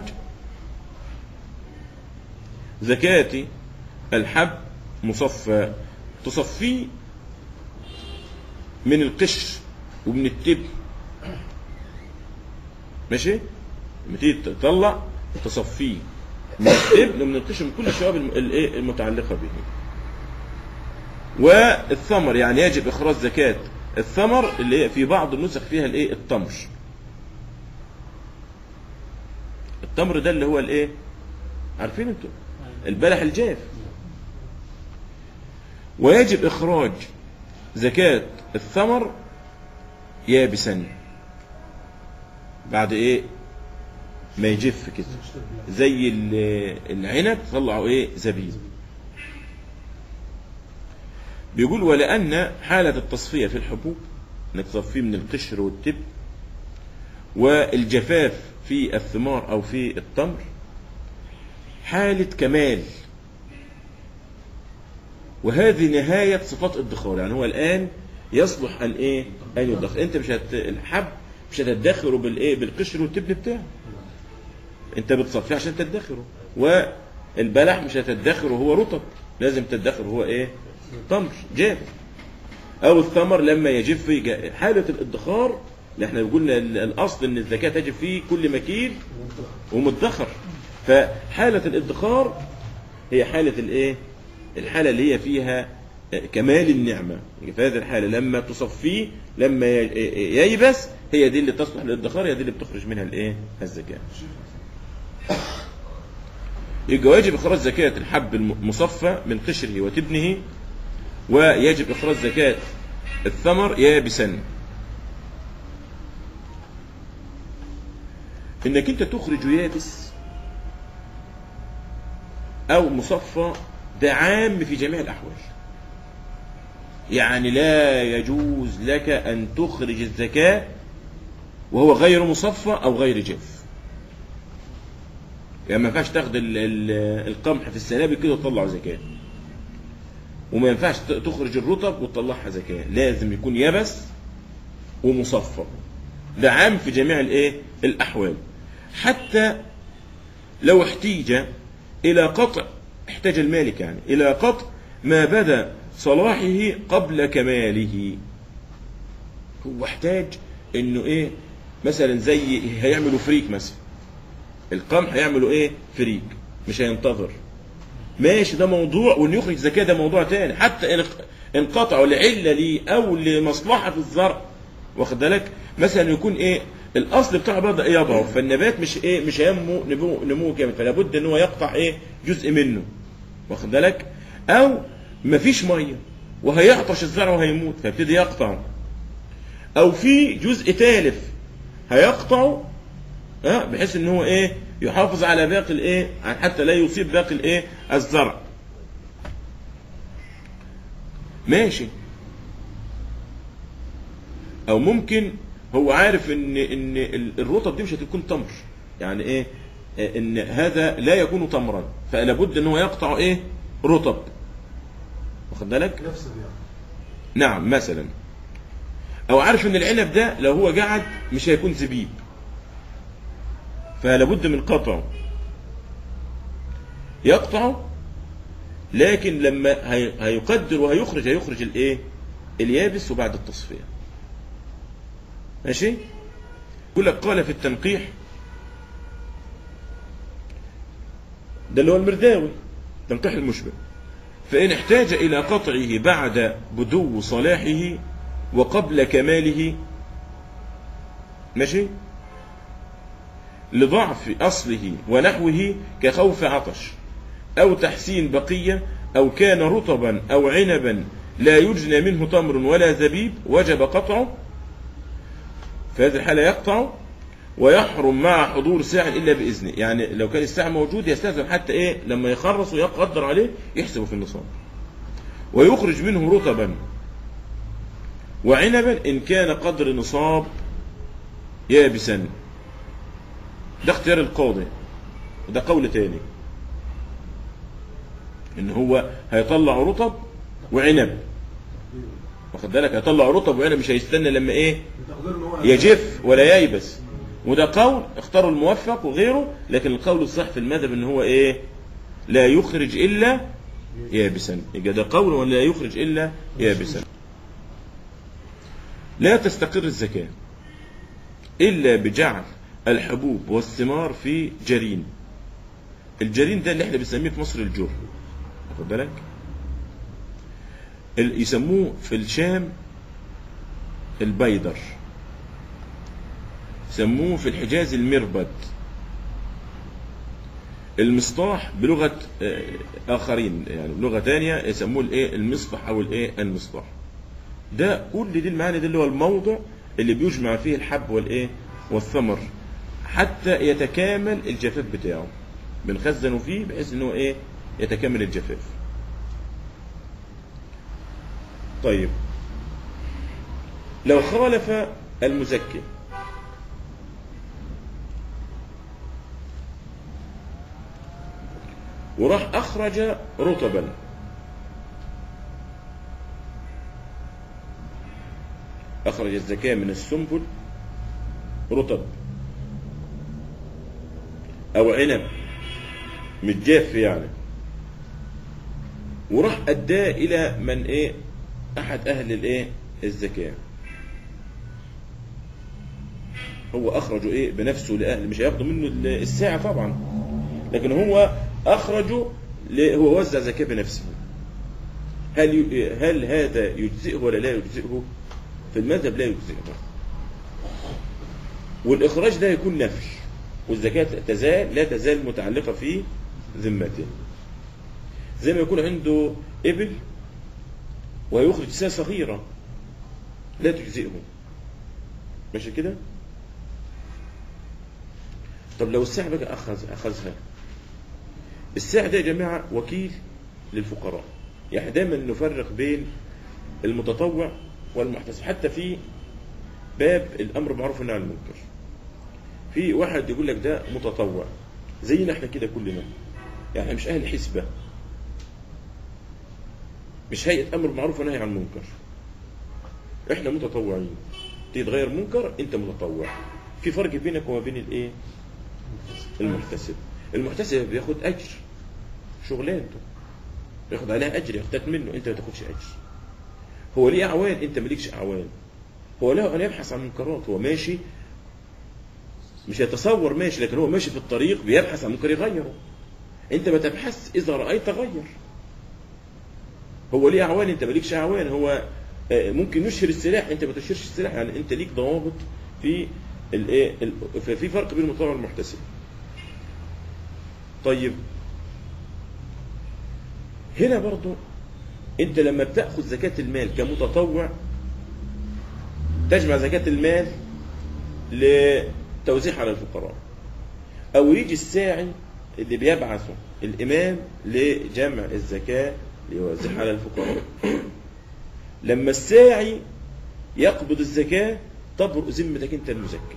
زكاة الحب مصفى تصفيه من القشر ومن التبن ماشي لما تيجي تطلع تصفيه من التبن ومن القشر من كل الشوائب الم- الايه المتعلقة به والثمر يعني يجب إخراج زكاة الثمر اللي هي في بعض النسخ فيها الايه التمر التمر ده اللي هو الايه عارفين انتوا البلح الجاف ويجب اخراج زكاة الثمر يابسا بعد ايه ما يجف كده زي ال- العنب طلعوا ايه زبيب بيقول ولأن حالة التصفية في الحبوب انك تصفيه من القشر والتب والجفاف في الثمار او في التمر حالة كمال وهذه نهاية صفات الادخار يعني هو الآن يصلح أن إيه أن يدخر أنت مش هت... الحب مش هتدخره بالإيه بالقشر والتبن بتاعه أنت بتصفيه عشان تدخره والبلح مش هتدخره هو رطب لازم تدخره هو إيه تمر جاف أو الثمر لما يجف يجا- حالة الادخار اللي احنا قلنا ال- الأصل أن الزكاة تجب فيه كل مكيل ومدخر فحالة الادخار هي حالة الايه الحالة اللي هي فيها كمال النعمة في هذه الحالة لما تصفيه لما ي- ييبس هي دي اللي تصلح للادخار هي دي اللي بتخرج منها الايه الزكاة يبقى واجب اخراج زكاة الحب المصفى من قشره وتبنه ويجب اخراج زكاة الثمر يابسا انك انت تخرج يابس او مصفى ده عام في جميع الاحوال يعني لا يجوز لك ان تخرج الزكاة وهو غير مصفى او غير جاف يعني ما ينفعش تاخد ال- ال- القمح في السنابل كده وتطلع زكاة وما ينفعش ت- تخرج الرطب وتطلعها زكاة لازم يكون يبس ومصفى ده عام في جميع الايه الاحوال حتى لو احتيج إلى قطع احتاج المالك يعني إلى قطع ما بدا صلاحه قبل كماله هو احتاج انه ايه مثلا زي هيعملوا فريك مثلا القمح هيعملوا ايه فريك مش هينتظر ماشي ده موضوع وان يخرج زكاه ده موضوع تاني حتى ان انقطعوا لعله ليه او لمصلحه في الزرع واخد بالك مثلا يكون ايه الاصل بتاعه بدا يضعف فالنبات مش ايه مش هينمو نمو, نمو كامل فلا بد ان هو يقطع ايه جزء منه واخد بالك او مفيش ميه وهيعطش الزرع وهيموت فيبتدي يقطع او في جزء تالف هيقطعه ها بحيث ان هو ايه يحافظ على باقي الايه حتى لا يصيب باقي الايه الزرع ماشي او ممكن هو عارف ان ان الرطب دي مش هتكون تمر يعني ايه ان هذا لا يكون تمرا فلا بد ان هو يقطع ايه رطب واخد بالك يفسد يعني نعم مثلا او عارف ان العنب ده لو هو قعد مش هيكون زبيب فلا بد من قطعه يقطعه لكن لما هي- هيقدر وهيخرج هيخرج الايه اليابس وبعد التصفيه ماشي يقول لك قال في التنقيح ده اللي هو المرداوي تنقيح المشبه فإن احتاج إلى قطعه بعد بدو صلاحه وقبل كماله ماشي لضعف أصله ونحوه كخوف عطش أو تحسين بقية أو كان رطبا أو عنبا لا يجنى منه تمر ولا زبيب وجب قطعه في هذه الحالة يقطع ويحرم مع حضور ساع إلا بإذنه يعني لو كان الساع موجود يستلزم حتى إيه لما يخرص ويقدر عليه يحسبه في النصاب ويخرج منه رطبا وعنبا إن كان قدر نصاب يابسا ده اختيار القاضي وده قول تاني ان هو هيطلع رطب وعنب واخد بالك هيطلع رطب وعنب مش هيستنى لما ايه بتقدير ان هو يجف ولا ييبس وده قول اختاروا الموفق وغيره لكن القول الصح في المذهب ان هو ايه لا يخرج الا يابسا يبقى ده قول ولا يخرج الا يابسا لا تستقر الزكاه الا بجعل الحبوب والثمار في جرين الجرين ده اللي احنا بنسميه في مصر الجر واخد بالك ال- يسموه في الشام البيدر سموه في الحجاز المربد المصطاح بلغة آه، آخرين يعني بلغة تانية يسموه الايه المصطح أو الايه المصطاح ده كل دي المعاني ده اللي هو الموضع اللي بيجمع فيه الحب والايه والثمر حتى يتكامل الجفاف بتاعه بنخزنه فيه بحيث ان هو ايه يتكامل الجفاف طيب لو خالف المزكي وراح أخرج رطبا أخرج الزكاة من السنبل رطب أو عنب متجاف يعني وراح أداه إلى من إيه أحد أهل الإيه الزكاة هو أخرجه إيه بنفسه لأهل مش هياخدوا منه ال- الساعة طبعا لكن هو أخرجه ل- هو وزع زكاة بنفسه هل ي- هل هذا يجزئه ولا لا يجزئه؟ في المذهب لا يجزئه والإخراج ده يكون نفل والزكاة تزال لا تزال متعلقة في ذمته زي ما يكون عنده إبل ويخرج ساعة صغيرة لا تجزئه ماشي كده طب لو الساعة بقى أخذ أخذها الساعة ده يا جماعة وكيل للفقراء يعني دايما نفرق بين المتطوع والمحتسب حتى في باب الأمر بالمعروف والنهي عن المنكر في واحد يقول لك ده متطوع زينا احنا كده كلنا يعني مش أهل حسبة مش هيئة أمر بالمعروف ونهي عن المنكر احنا متطوعين تيجي تغير منكر انت متطوع في فرق بينك وما بين الايه المحتسب المحتسب بياخد اجر شغلانته بياخد عليها اجر يختت منه انت ما تاخدش اجر هو ليه اعوان انت مالكش اعوان هو له ان يبحث عن منكرات هو ماشي مش يتصور ماشي لكن هو ماشي في الطريق بيبحث عن منكر يغيره انت ما تبحث اذا رايت غير هو ليه اعوان انت مالكش اعوان هو آه، ممكن يشهر السلاح انت ما تشهرش السلاح يعني انت ليك ضوابط في الايه ال- ففي فرق بين المطوع والمحتسب طيب هنا برضو انت لما بتاخذ زكاه المال كمتطوع تجمع زكاه المال لتوزيع على الفقراء او يجي الساعي اللي بيبعثه الامام لجمع الزكاه ليوزعها على الفقراء لما الساعي يقبض الزكاه تبرئ ذمتك انت المزكي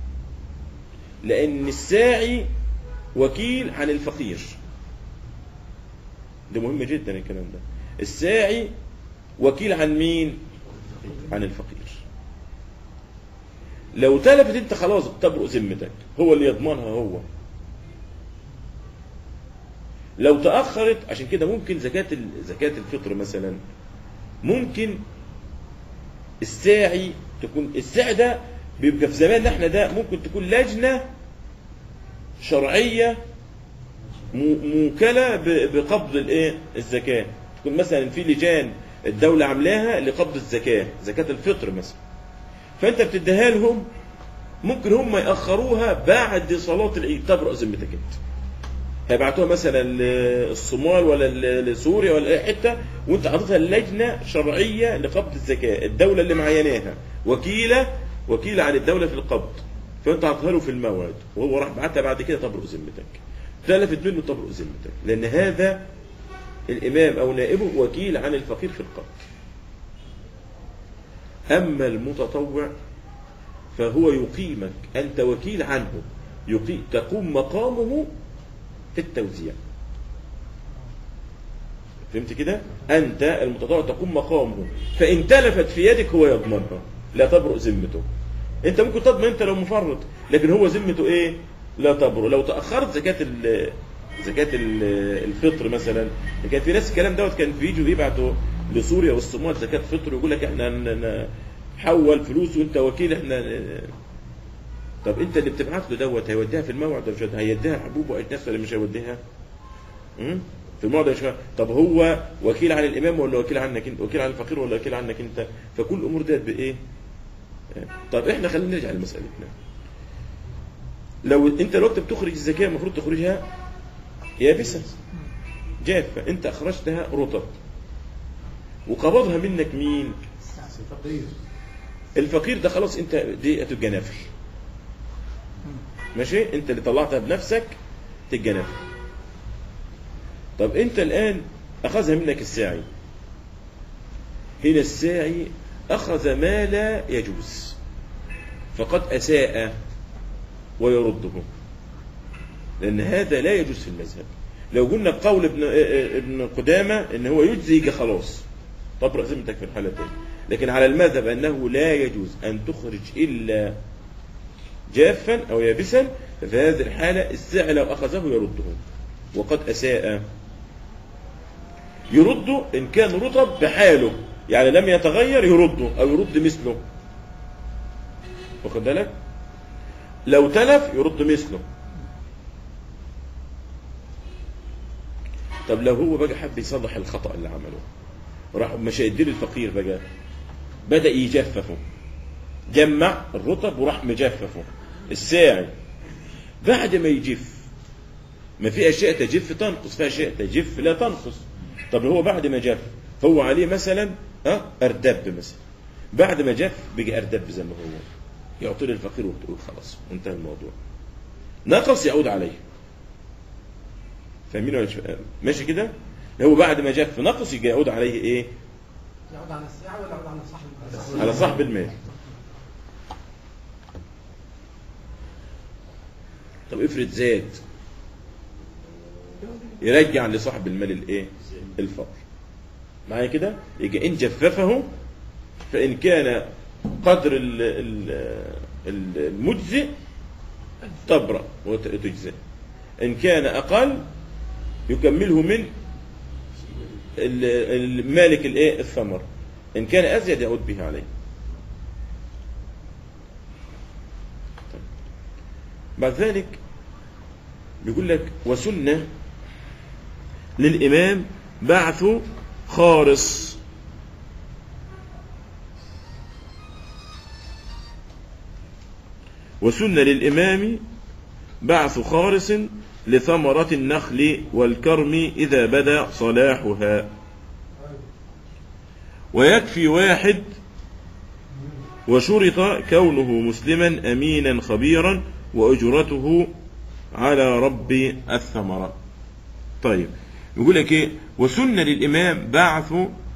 لان الساعي وكيل عن الفقير ده مهم جدا الكلام ده الساعي وكيل عن مين عن الفقير لو تلفت انت خلاص تبرئ ذمتك هو اللي يضمنها هو لو تاخرت عشان كده ممكن زكاه ال- زكاه الفطر مثلا ممكن الساعي تكون الساعي ده بيبقى في زماننا احنا ده ممكن تكون لجنه شرعيه م- موكله ب- بقبض الايه الزكاه تكون مثلا في لجان الدوله عاملاها لقبض الزكاه زكاه الفطر مثلا فانت بتديها لهم ممكن هم ياخروها بعد صلاه العيد تبرأ ذمتك انت هيبعتوها مثلا للصومال ولا ل- لسوريا ولا اي حته وانت حاططها لجنه شرعيه لقبض الزكاه الدوله اللي معيناها وكيله وكيله عن الدوله في القبض فانت حاطها له في الموعد وهو راح بعتها بعد كده تبرئ ذمتك تلفت منه تبرئ ذمتك لان هذا الامام او نائبه وكيل عن الفقير في القبض اما المتطوع فهو يقيمك انت وكيل عنه يقيم تقوم مقامه في التوزيع فهمت كده انت المتطوع تقوم مقامه فان تلفت في يدك هو يضمنها لا تبرئ ذمته انت ممكن تضمن انت لو مفرط لكن هو ذمته ايه لا تبرئ لو تاخرت زكاه ال زكاه ال- الفطر مثلا كان في ناس الكلام دوت كان بيجوا يبعتوا لسوريا والصومال زكاه فطر ويقول لك احنا ن- نحول فلوس وانت وكيل احنا طب انت اللي بتبعت له دوت هيوديها في الموعد ولا مش هيوديها؟ هيديها حبوب واجناس ولا مش هيوديها؟ امم؟ في الموعد ولا مش هيوديها؟ طب هو وكيل عن الامام ولا وكيل عنك انت؟ وكيل عن الفقير ولا وكيل عنك انت؟ فكل الامور ديت بايه؟ طب احنا خلينا نرجع لمسألتنا. لو انت الوقت بتخرج الزكاه المفروض تخرجها يابسه جافه انت اخرجتها رطب وقبضها منك مين؟ فقير الفقير ده خلاص انت دي هتبقى نفل ماشي انت اللي طلعتها بنفسك تبقى نفل طب انت الان اخذها منك الساعي هنا الساعي اخذ ما لا يجوز فقد اساء ويرده لان هذا لا يجوز في المذهب لو قلنا بقول ابن ابن قدامه ان هو يجزي يجي خلاص تبرأ ذمتك في الحالتين لكن على المذهب انه لا يجوز ان تخرج الا جافا او يابسا ففي هذه الحاله الساعي لو اخذه يرده وقد اساء يرده ان كان رطب بحاله يعني لم يتغير يرده او يرد مثله واخد بالك لو تلف يرد مثله طب لو هو بقى حب يصلح الخطأ اللي عمله راح مش هيدير الفقير بقى بدأ يجففه جمع الرطب وراح مجففه الساعي بعد ما يجف ما في اشياء تجف تنقص في اشياء تجف لا تنقص طب هو بعد ما جف هو عليه مثلا ها اردب مثلا بعد ما جف بقى اردب زي ما هو يعطي للفقير وتقول خلاص انتهى الموضوع نقص يعود عليه فاهمين ولا مش فاهم؟ ماشي كده هو بعد ما جف نقص يجي يعود عليه ايه يعود على الساعة ولا يعود على صاحب المال؟ على صاحب المال طب افرض زاد يرجع لصاحب المال الايه الفضل معايا كده يجي ان جففه فان كان قدر ال- ال- ال- المجزئ تبرأ وتجزئ إن كان أقل يكمله من ال- المالك الايه الثمر إن كان أزيد يعود به عليه طيب. بعد ذلك بيقول لك وسنة للإمام بعث خارص وسنة للإمام بعث خارص لثمرة النخل والكرم إذا بدا صلاحها ويكفي واحد وشرط كونه مسلما أمينا خبيرا وأجرته على رب الثمرة طيب يقول لك ايه وسنة للإمام بعث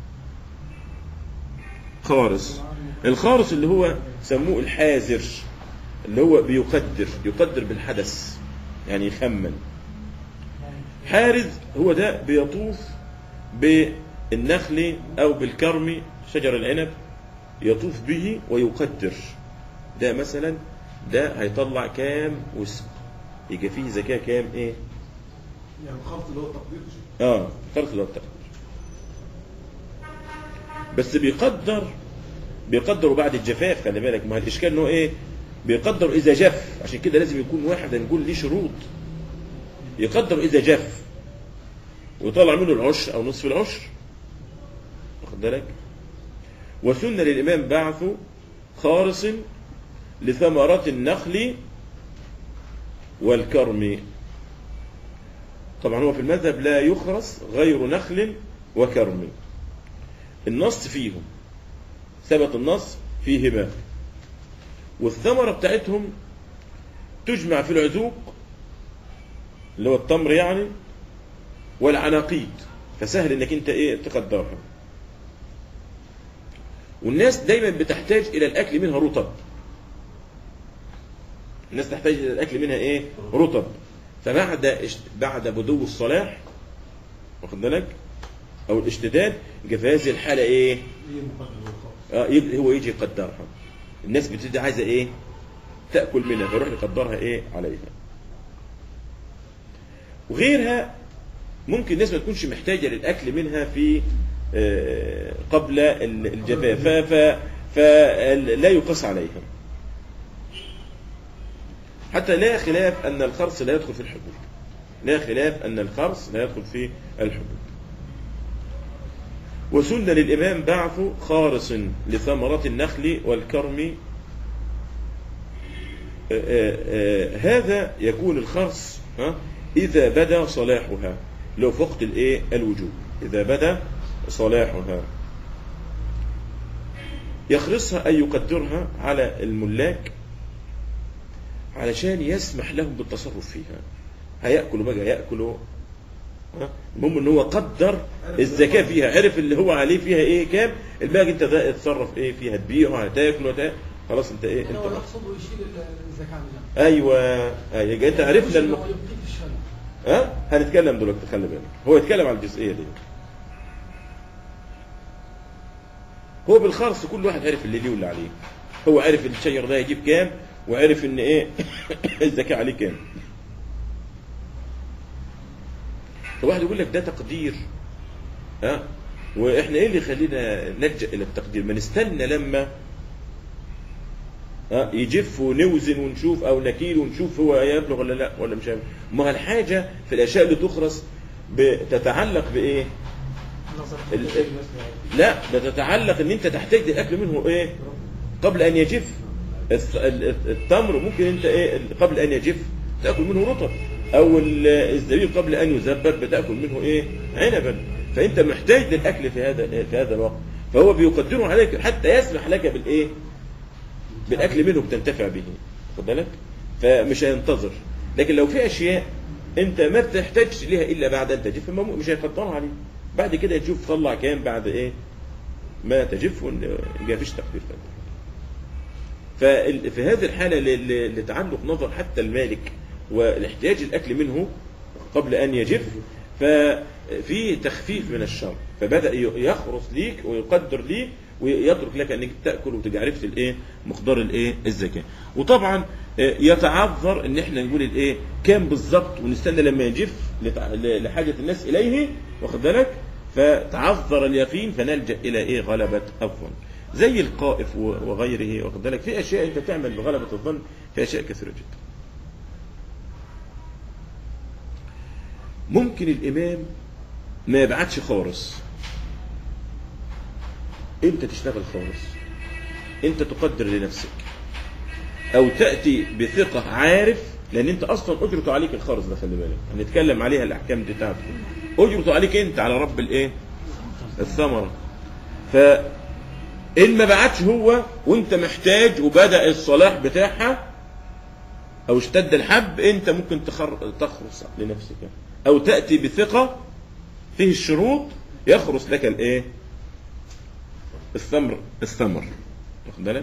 خارص الخارص اللي هو سموه الحازر اللي هو بيقدر يقدر بالحدث يعني يخمن حارز هو ده بيطوف بالنخل أو بالكرم شجر العنب يطوف به ويقدر ده مثلا ده هيطلع كام وسق يبقى فيه زكاة كام ايه يعني الخلط اللي هو التقدير اه فرق اللي هو التقدير بس بيقدر بيقدروا بعد الجفاف خلي بالك ما الاشكال ان هو ايه بيقدر اذا جف عشان كده لازم يكون واحد نقول ليه شروط يقدر اذا جف ويطلع منه العشر او نصف العشر واخد بالك وسن للامام بعث خارص لثمرات النخل والكرم طبعا هو في المذهب لا يخرس غير نخل وكرم النص فيهم ثبت النص فيهما والثمرة بتاعتهم تجمع في العذوق اللي هو التمر يعني والعناقيد فسهل انك انت ايه تقدرها والناس دايما بتحتاج الى الاكل منها رطب الناس تحتاج الى الاكل منها ايه رطب فبعد اشت- بعد بدو الصلاح واخد بالك او الاشتداد يبقى في هذه الحاله ايه ايه مقدر الخلط آه يبقى هو يجي يقدرها الناس بتبتدي عايزه ايه تاكل منها فيروح يقدرها ايه عليها وغيرها ممكن الناس ما تكونش محتاجه للاكل منها في آه، قبل ال- الجفاف ف- ف- فلا يقاس عليها حتى لا خلاف ان الخرص لا يدخل في الحبوب لا خلاف ان الخرص لا يدخل في الحبوب وسن للإمام بعث خارص لثمرة النخل والكرم آه، آه، آه، هذا يكون الخرص ها، إذا بدا صلاحها لو في وقت الإيه الوجوب إذا بدا صلاحها يخرصها أي يقدرها على الملاك علشان يسمح لهم بالتصرف فيها هيأكلوا بقى يأكلوا ها؟ المهم ان هو قدر الزكاه فيها عرف اللي هو عليه فيها ايه كام الباقي انت ده اتصرف ايه فيها تبيعه هتاكله هت- خلاص انت ايه انت هو راح. يقصد ويشيل الزكاة منها ايوه ايوه يبقى انت عرفنا المق... يبقي في الشرع ها هنتكلم دلوقتي خلي بالك هو يتكلم عن الجزئيه دي هو بالخرص كل واحد عرف اللي ليه واللي عليه هو عرف الشجر ده يجيب كام وعرف ان ايه الزكاه عليه كام فواحد يقول لك ده تقدير ها واحنا ايه اللي يخلينا نلجا الى التقدير ما نستنى لما ها يجف ونوزن ونشوف او نكيل ونشوف هو يبلغ ولا لا ولا مش هيبلغ ما الحاجه في الاشياء اللي تخرس بتتعلق بايه نظر ال- لا ده تتعلق ان انت تحتاج الاكل منه ايه قبل ان يجف الث- ال- التمر ممكن انت ايه قبل ان يجف تاكل منه رطب او ال- الزبيب قبل ان يزبب بتاكل منه ايه عنبا فانت محتاج للاكل في هذا في هذا الوقت فهو بيقدره عليك حتى يسمح لك بالايه بالاكل منه بتنتفع به خد بالك فمش هينتظر لكن لو في اشياء انت ما بتحتاجش ليها الا بعد ان تجف ما مش هيقدرها عليك بعد كده تشوف طلع كام بعد ايه ما تجف ما فيش تقدير فال- في هذه الحالة ل- ل- لتعلق نظر حتى المالك والاحتياج الأكل منه قبل أن يجف ففي تخفيف من الشر فبدأ ي- يخرص ليك ويقدر ليك ويترك لك انك تاكل وتبقى عرفت الايه مقدار الايه الزكاه وطبعا آه، يتعذر ان احنا نقول الايه كام بالظبط ونستنى لما يجف لتع- ل- لحاجه الناس اليه واخد بالك فتعذر اليقين فنلجا الى ايه غلبه الظن زي القائف و- وغيره واخد بالك في اشياء انت تعمل بغلبه الظن في اشياء كثيره جدا ممكن الامام ما يبعتش خالص انت تشتغل خالص انت تقدر لنفسك او تاتي بثقه عارف لان انت اصلا اجرته عليك الخرز ده خلي بالك هنتكلم عليها الاحكام دي بتاعته اجرته عليك انت على رب الايه الثمره ف ان ما بعتش هو وانت محتاج وبدا الصلاح بتاعها او اشتد الحب انت ممكن تخر... تخرص لنفسك او تاتي بثقه فيه الشروط يخرص لك الايه الثمر الثمر واخد بالك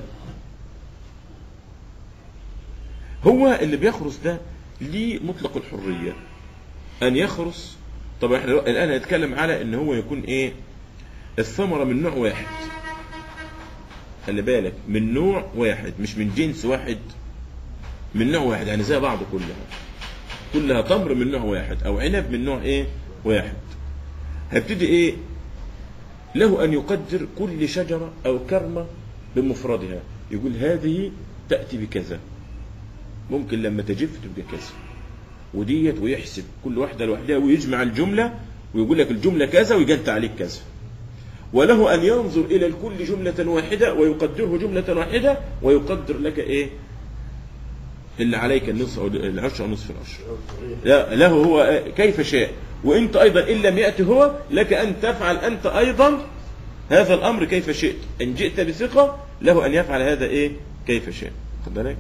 هو اللي بيخرص ده ليه مطلق الحريه ان يخرص طب احنا الان هنتكلم على ان هو يكون ايه الثمره من نوع واحد خلي بالك من نوع واحد مش من جنس واحد من نوع واحد يعني زي بعض كلها كلها تمر من نوع واحد او عنب من نوع ايه واحد هيبتدي ايه له ان يقدر كل شجره او كرمه بمفردها يقول هذه تاتي بكذا ممكن لما تجف تبقى كذا وديت ويحسب كل واحده لوحدها ويجمع الجمله ويقول لك الجمله كذا ويجنت عليك كذا وله ان ينظر الى الكل جمله واحده ويقدره جمله واحده ويقدر لك ايه اللي عليك النصف او العشر او نصف العشر لا له هو كيف شاء وانت ايضا ان لم ياتي هو لك ان تفعل انت ايضا هذا الامر كيف شئت ان جئت بثقه له ان يفعل هذا ايه كيف شاء خد بالك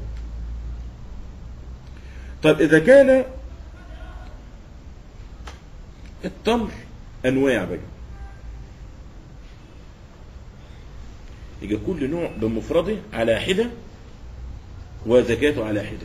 طيب اذا كان التمر انواع بقى يبقى كل نوع بمفرده على حده وزكاته على حده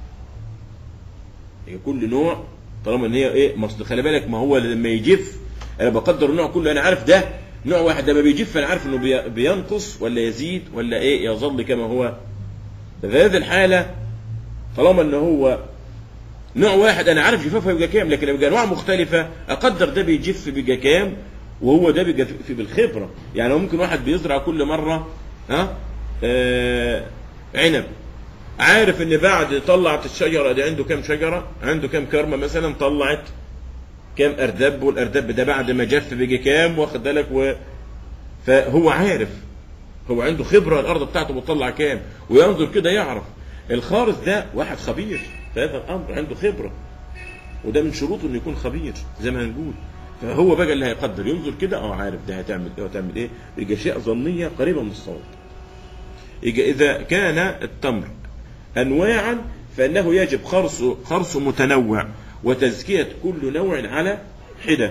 يبقى كل نوع طالما ان هي ايه مصل خلي بالك ما هو لما يجف انا بقدر النوع كله انا عارف ده نوع واحد لما بيجف انا عارف انه بي- بينقص ولا يزيد ولا ايه يظل كما هو في هذه الحاله طالما ان هو نوع واحد انا عارف جفافه يبقى كام لكن لو يبقى انواع مختلفه اقدر ده بيجف بيبقى كام وهو ده بيبقى في بالخبره يعني هو ممكن واحد بيزرع كل مره ها آه عنب عارف ان بعد طلعت الشجره دي عنده كام شجره عنده كام كرمه مثلا طلعت كام اردب والاردب ده بعد ما جف بيجي كام واخد بالك و... فهو عارف هو عنده خبره الارض بتاعته بتطلع كام وينظر كده يعرف الخارص ده واحد خبير في هذا الامر عنده خبره وده من شروطه انه يكون خبير زي ما هنقول فهو بقى اللي هيقدر ينظر كده اه عارف ده هتعمل ايه وهتعمل ايه يبقى شيء ظنيه قريبه من الصواب يبقى اذا كان التمر انواعا فانه يجب خرص خرص متنوع وتزكيه كل نوع على حده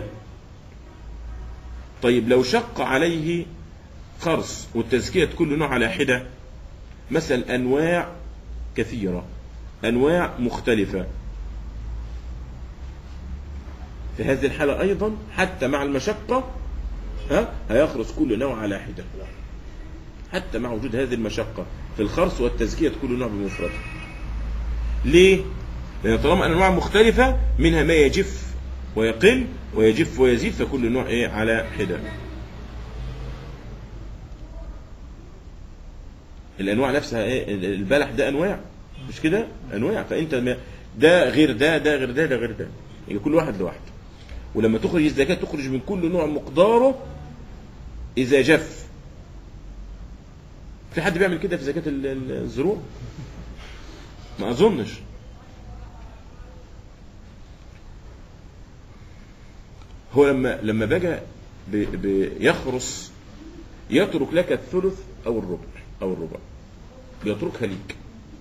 طيب لو شق عليه خرص وتزكيه كل نوع على حده مثل انواع كثيره انواع مختلفه في هذه الحالة أيضا حتى مع المشقة ها هيخرص كل نوع على حدة حتى مع وجود هذه المشقة في الخرص والتزكية كل نوع بمفرده ليه؟ لأن طالما أنواع مختلفة منها ما يجف ويقل ويجف ويزيد فكل نوع إيه على حدة الأنواع نفسها إيه البلح ده أنواع مش كده أنواع فأنت ما- ده غير ده ده غير ده ده غير ده يبقى كل واحد لوحده ولما تخرج الزكاة تخرج من كل نوع مقداره إذا جف في حد بيعمل كده في زكاة ال- ال- الزروع ما أظنش هو لما لما بقى بي- بيخرص يترك لك الثلث أو الربع أو الربع بيتركها ليك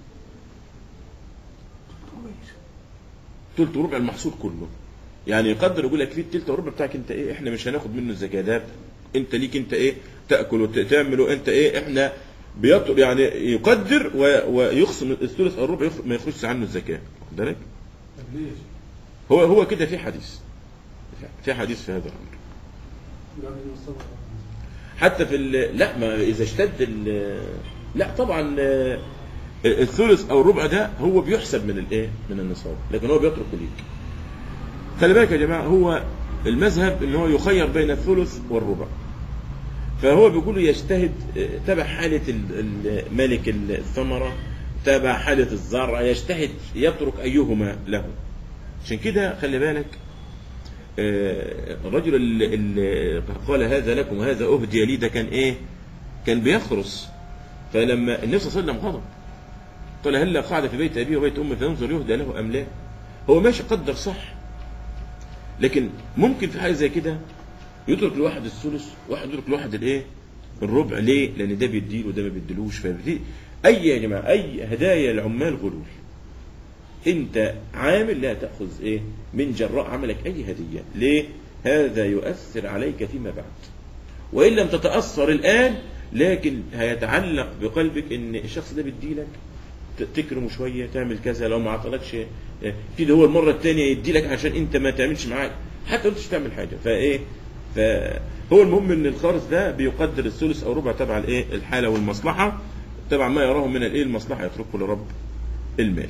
تلت وربع المحصول كله يعني يقدر يقول لك في التلت والربع بتاعك انت ايه احنا مش هناخد منه الزكاه ده انت ليك انت ايه تاكل وتعمل وانت ايه احنا بيطر يعني يقدر و- ويخصم الثلث او الربع يخ- ما يخرجش عنه الزكاه واخد بالك طب ليه؟ هو هو كده في حديث في حديث في هذا الامر يعني المصطفى حتى في ال- لا ما اذا اشتد ال- لا طبعا آه، الثلث او الربع ده هو بيحسب من الايه من النصاب لكن هو بيترك ليك خلي بالك يا جماعه هو المذهب ان هو يخير بين الثلث والربع فهو بيقول يجتهد آه، تبع حالة ال- ال- مالك الثمرة تبع حالة الزرع يجتهد يترك أيهما له عشان كده خلي بالك آه، الرجل اللي, اللي قال هذا لكم وهذا أهدي لي ده كان إيه كان بيخرس فلما النبي صلى الله عليه وسلم غضب قال هلا قاعد في بيت أبيه وبيت أمه فينظر يهدى له أم لا هو ماشي قدر صح لكن ممكن في حاجة زي كده يترك لواحد الثلث واحد يترك لواحد الايه الربع ليه لان ده بيديله وده ما بيديلوش فبدي اي يا جماعه اي هدايا العمال غلول انت عامل لا تاخذ ايه من جراء عملك اي هديه ليه هذا يؤثر عليك فيما بعد وان لم تتاثر الان لكن هيتعلق بقلبك ان الشخص ده بيديلك ت- تكرمه شويه تعمل كذا لو ما عطلكش آه، كده هو المره الثانيه يديلك عشان انت ما تعملش معاه حتى انت مش تعمل حاجه فايه فهو المهم ان الخارج ده بيقدر الثلث او ربع تبع الايه الحاله والمصلحه تبع ما يراه من الايه المصلحه يتركه لرب المال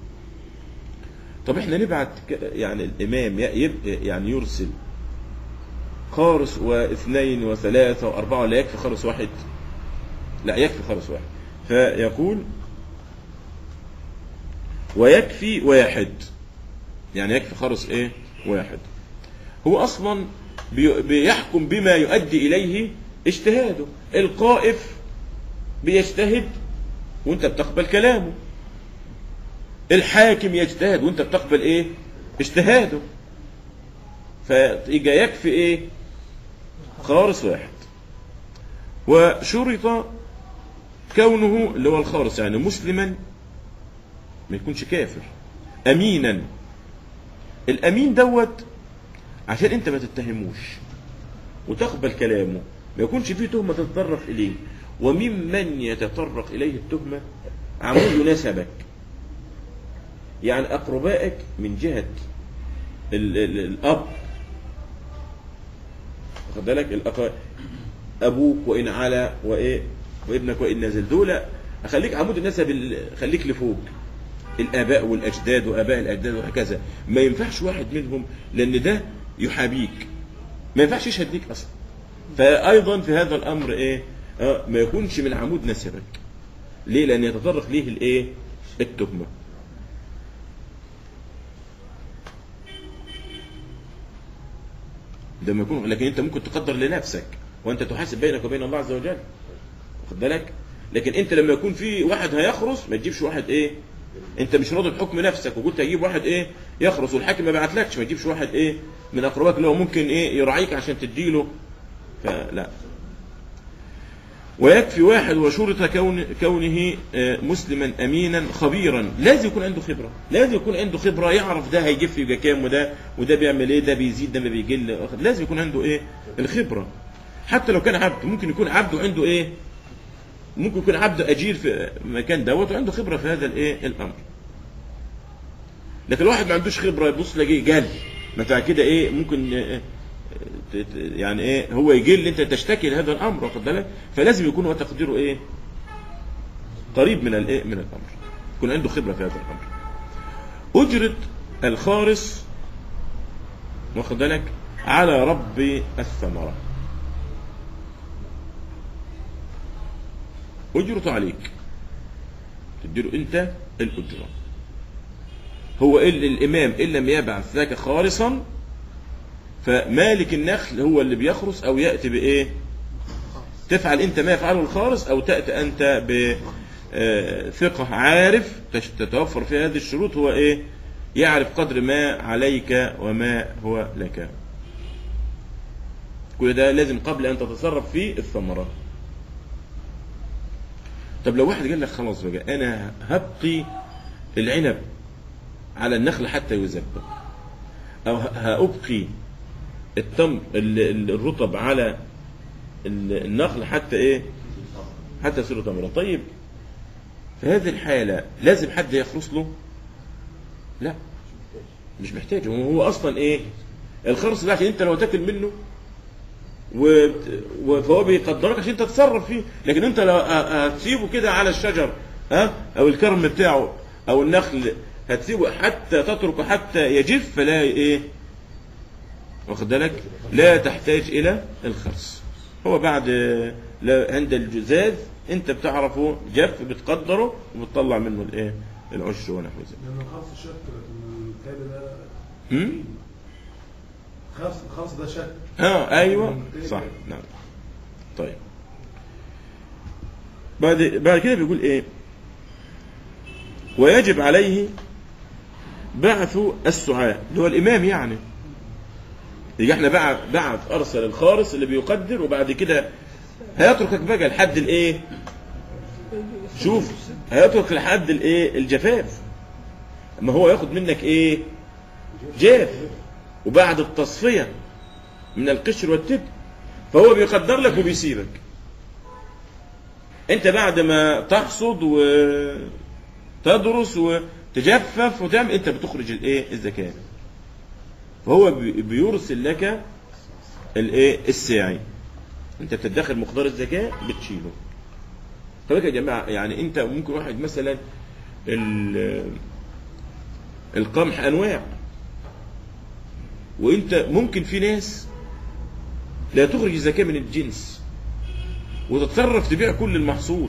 طب احنا نبعت ك- يعني الامام ي- يب- يعني يرسل خارس واثنين وثلاثه واربعه لا يكفي خارس واحد لا يكفي خارس واحد فيقول ويكفي ويحد يعني يكفي خرص ايه واحد هو اصلا بي- بيحكم بما يؤدي اليه اجتهاده القائف بيجتهد وانت بتقبل كلامه الحاكم يجتهد وانت بتقبل ايه اجتهاده فيجي يكفي ايه خارص واحد وشرط كونه اللي هو الخارص يعني مسلما ما يكونش كافر امينا الامين دوت عشان انت ما تتهموش وتقبل كلامه ما يكونش فيه تهمه تتطرق اليه وممن يتطرق اليه التهمه عمود نسبك يعني اقربائك من جهه ال ال الاب واخد بالك الأق- ابوك وان على وايه وابنك وان نزل دول اخليك عمود النسب ال- خليك لفوق الاباء والاجداد واباء الاجداد وهكذا ما ينفعش واحد منهم لان ده يحابيك ما ينفعش يشهد ليك اصلا فايضا في هذا الامر ايه آه ما يكونش من عمود نسبك ليه لان يتطرق ليه الايه التهمه ده ما يكون لكن انت ممكن تقدر لنفسك وانت تحاسب بينك وبين الله عز وجل واخد بالك لكن انت لما يكون في واحد هيخرس ما تجيبش واحد ايه انت مش راضي بحكم نفسك وقلت هجيب واحد ايه يخرس والحاكم ما بعتلكش ما تجيبش واحد ايه من اقربائك اللي هو ممكن ايه يراعيك عشان تديله فلا ويكفي واحد وشرط كون كونه آه، مسلما امينا خبيرا لازم يكون عنده خبره لازم يكون عنده خبره يعرف ده هيجف يبقى كام وده وده بيعمل ايه ده بيزيد ده ما بيقل واخد- لازم يكون عنده ايه الخبره حتى لو كان عبد ممكن يكون عبد عنده ايه ممكن يكون عبد اجير في مكان دوت وعنده خبره في هذا الايه الامر لكن الواحد ما عندوش خبره يبص لاقيه جال ما انت كده ايه ممكن آه، ت- ت- يعني ايه هو يجي انت تشتكي لهذا الامر واخد بالك فلازم يكون هو تقديره ايه قريب من الايه من الامر يكون عنده خبره في هذا الامر اجره الخارص واخد بالك على رب الثمره اجرته عليك تديله انت الاجره هو ال- الامام ان لم يبعث ذاك خالصا فمالك النخل هو اللي بيخرس او ياتي بايه تفعل انت ما يفعله الخارس او تاتي انت بثقه عارف تش- تتوفر في هذه الشروط هو ايه يعرف قدر ما عليك وما هو لك كل ده لازم قبل ان تتصرف في الثمرات طب لو واحد قال لك خلاص بقى انا هبقي العنب على النخل حتى يزبى او ه- هابقي التمر ال- ال- الرطب على ال- النخل حتى ايه حتى يصير تمرا طيب في هذه الحالة لازم حد يخلص له لا مش محتاج هو هو اصلا ايه الخرص ده عشان انت لو تاكل منه وبت- و- فهو بيقدرك عشان انت تتصرف فيه لكن انت لو ه- هتسيبه كده على الشجر ها او الكرم بتاعه او النخل هتسيبه حتى تتركه حتى يجف فلا ايه واخد بالك لا تحتاج الى الخرس هو بعد لا عند الجزاز انت بتعرفه جف بتقدره وبتطلع منه الايه العشر ونحو ذلك لأن الخاص شك لكن التالي ده هم؟ خاص الخاص ده شك اه ايوه صح نعم طيب بعد بعد كده بيقول ايه ويجب عليه بعث السعاء اللي هو الامام يعني يبقى احنا بعث بعث ارسل الخارس اللي بيقدر وبعد كده هيتركك بقى لحد الايه شوف هيترك لحد الايه الجفاف اما هو ياخد منك ايه جاف وبعد التصفيه من القشر والتب فهو بيقدر لك وبيسيبك انت بعد ما تحصد وتدرس وتجفف وتعمل انت بتخرج الايه الزكاه فهو بي- بيرسل لك الايه الساعي انت بتدخل مقدار الزكاه بتشيله طب يا جماعه يعني انت ممكن واحد مثلا ال- القمح انواع وانت ممكن في ناس لا تخرج الزكاه من الجنس وتتصرف تبيع كل المحصول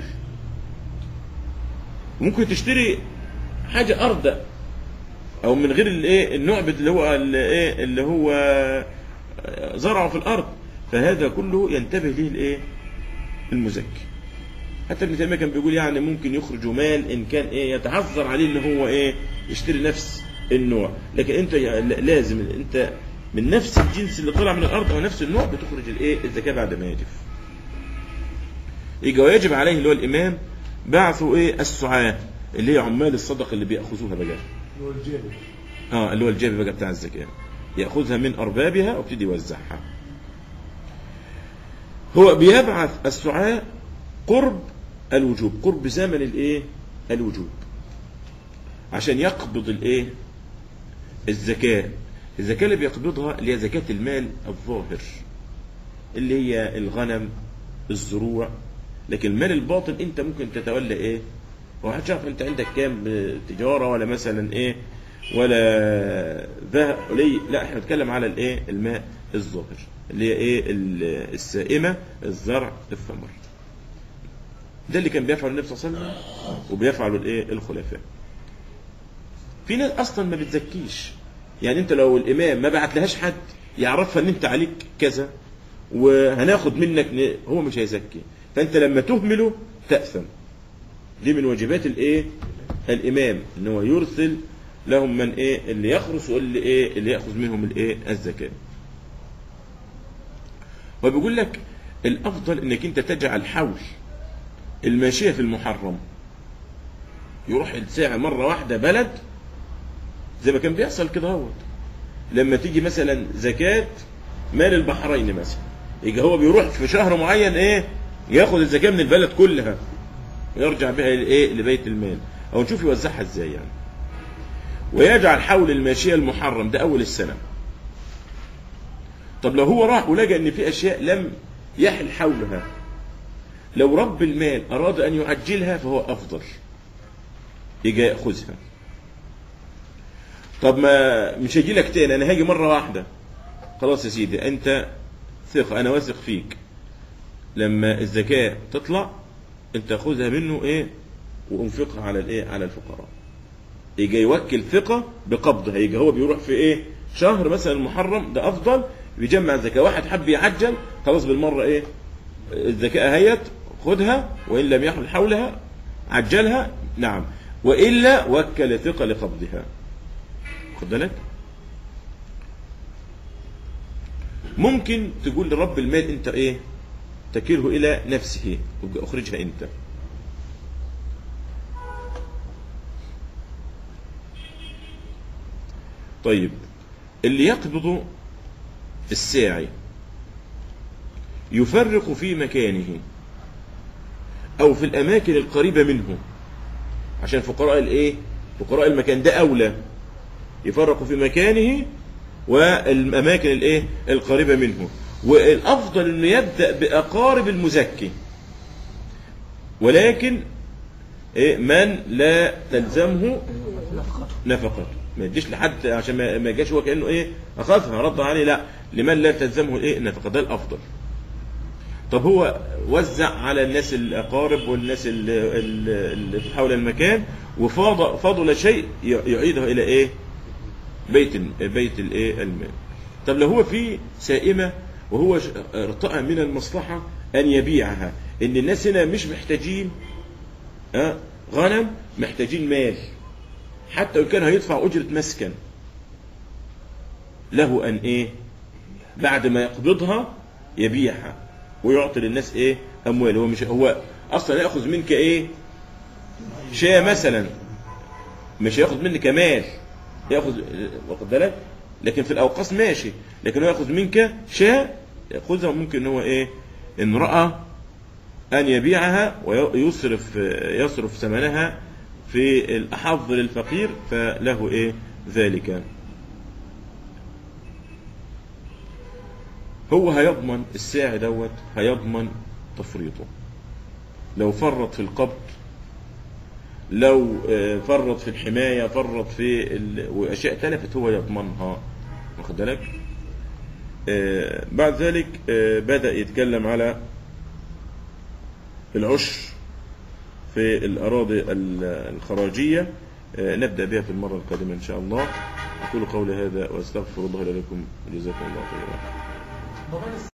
ممكن تشتري حاجه اردى او من غير الايه النوع اللي هو الايه اللي هو زرعه في الارض فهذا كله ينتبه له الايه المزكي حتى ابن تيميه كان بيقول يعني ممكن يخرجوا مال ان كان ايه يتعذر عليه ان هو ايه يشتري نفس النوع لكن انت ي- لازم انت من نفس الجنس اللي طلع من الارض او نفس النوع بتخرج الايه الزكاه بعد ما يجف يجي ويجب عليه اللي هو الامام بعثوا ايه السعاه اللي هي عمال الصدقه اللي بياخذوها بقى هو الجابر اه اللي هو الجيب بقى بتاع الزكاه ياخذها من اربابها ويبتدي يوزعها هو بيبعث السعاة قرب الوجوب قرب زمن الايه الوجوب عشان يقبض الايه الزكاة الزكاة اللي بيقبضها اللي هي زكاة المال الظاهر اللي هي الغنم الزروع لكن المال الباطن انت ممكن تتولى ايه هو هتشوف انت عندك كام تجارة ولا مثلا ايه ولا ذهب قليل لا احنا بنتكلم على الايه الماء الظاهر اللي هي ايه ال- السائمة الزرع الثمر ده اللي كان بيفعل النبي صلى الله عليه وسلم وبيفعله الايه الخلفاء في ناس اصلا ما بتزكيش يعني انت لو الامام ما بعت لهاش حد يعرفها ان انت عليك كذا وهناخد منك ن- هو مش هيزكي فانت لما تهمله تأثم دي من واجبات الايه الامام ان هو يرسل لهم من ايه اللي يخرس واللي ايه اللي ياخذ منهم الايه الزكاه وبيقول لك الافضل انك انت تجعل حول الماشيه في المحرم يروح الساعه مره واحده بلد زي ما كان بيحصل كده هوت لما تيجي مثلا زكاه مال البحرين مثلا يجي هو بيروح في شهر معين ايه ياخد الزكاه من البلد كلها ويرجع بها لايه لبيت المال او نشوف يوزعها ازاي يعني ويجعل حول الماشيه المحرم ده اول السنه طب لو هو راح ولقى ان في اشياء لم يحل حولها لو رب المال اراد ان يعجلها فهو افضل يجي ياخذها طب ما مش هيجي لك تاني انا هاجي مره واحده خلاص يا سيدي انت ثق انا واثق فيك لما الزكاه تطلع انت خذها منه ايه وانفقها على الايه على الفقراء يجي يوكل ثقه بقبضها يجي هو بيروح في ايه شهر مثلا المحرم ده افضل بيجمع الزكاه واحد حب يعجل خلاص بالمره ايه الزكاه هيت خدها وان لم يحل حولها عجلها نعم والا وكل ثقه لقبضها خد بالك ممكن تقول لرب المال انت ايه تكله الى نفسه وابقى اخرجها انت طيب اللي يقبض الساعي يفرق في مكانه او في الاماكن القريبه منه عشان فقراء الايه فقراء المكان ده اولى يفرق في مكانه والاماكن الايه القريبه منه والافضل انه يبدا باقارب المزكي ولكن إيه من لا تلزمه نفقته ما يديش لحد عشان ما ما يجيش هو كانه ايه اخذها رد عليه لا لمن لا تلزمه ايه النفقه ده الافضل طب هو وزع على الناس الاقارب والناس اللي, اللي في حول المكان وفاض فضل شيء يعيده الى ايه بيت بيت الايه المال طب لو هو في سائمه وهو ش- ارتأى من المصلحه ان يبيعها ان الناس هنا مش محتاجين ها غنم محتاجين مال حتى لو كان هيدفع اجره مسكن له ان ايه بعد ما يقبضها يبيعها ويعطي للناس ايه اموال هو مش هو اصلا ياخذ منك ايه شيء مثلا مش هياخذ منك مال ياخذ واخد بالك لكن في الاوقاس ماشي لكن هو ياخذ منك شاء ياخذها ممكن ان هو ايه ان راى ان يبيعها ويصرف يصرف ثمنها في الاحظ للفقير فله ايه ذلك هو هيضمن الساعي دوت هيضمن تفريطه لو فرط في القبض لو آه، فرط في الحماية فرط في ال... وأشياء تلفت هو يضمنها واخد بالك آه، بعد ذلك آه، بدأ يتكلم على العشر في الأراضي ال- الخراجية آه، نبدأ بها في المرة القادمة إن شاء الله أقول قولي هذا وأستغفر الله لكم جزاكم الله خيرا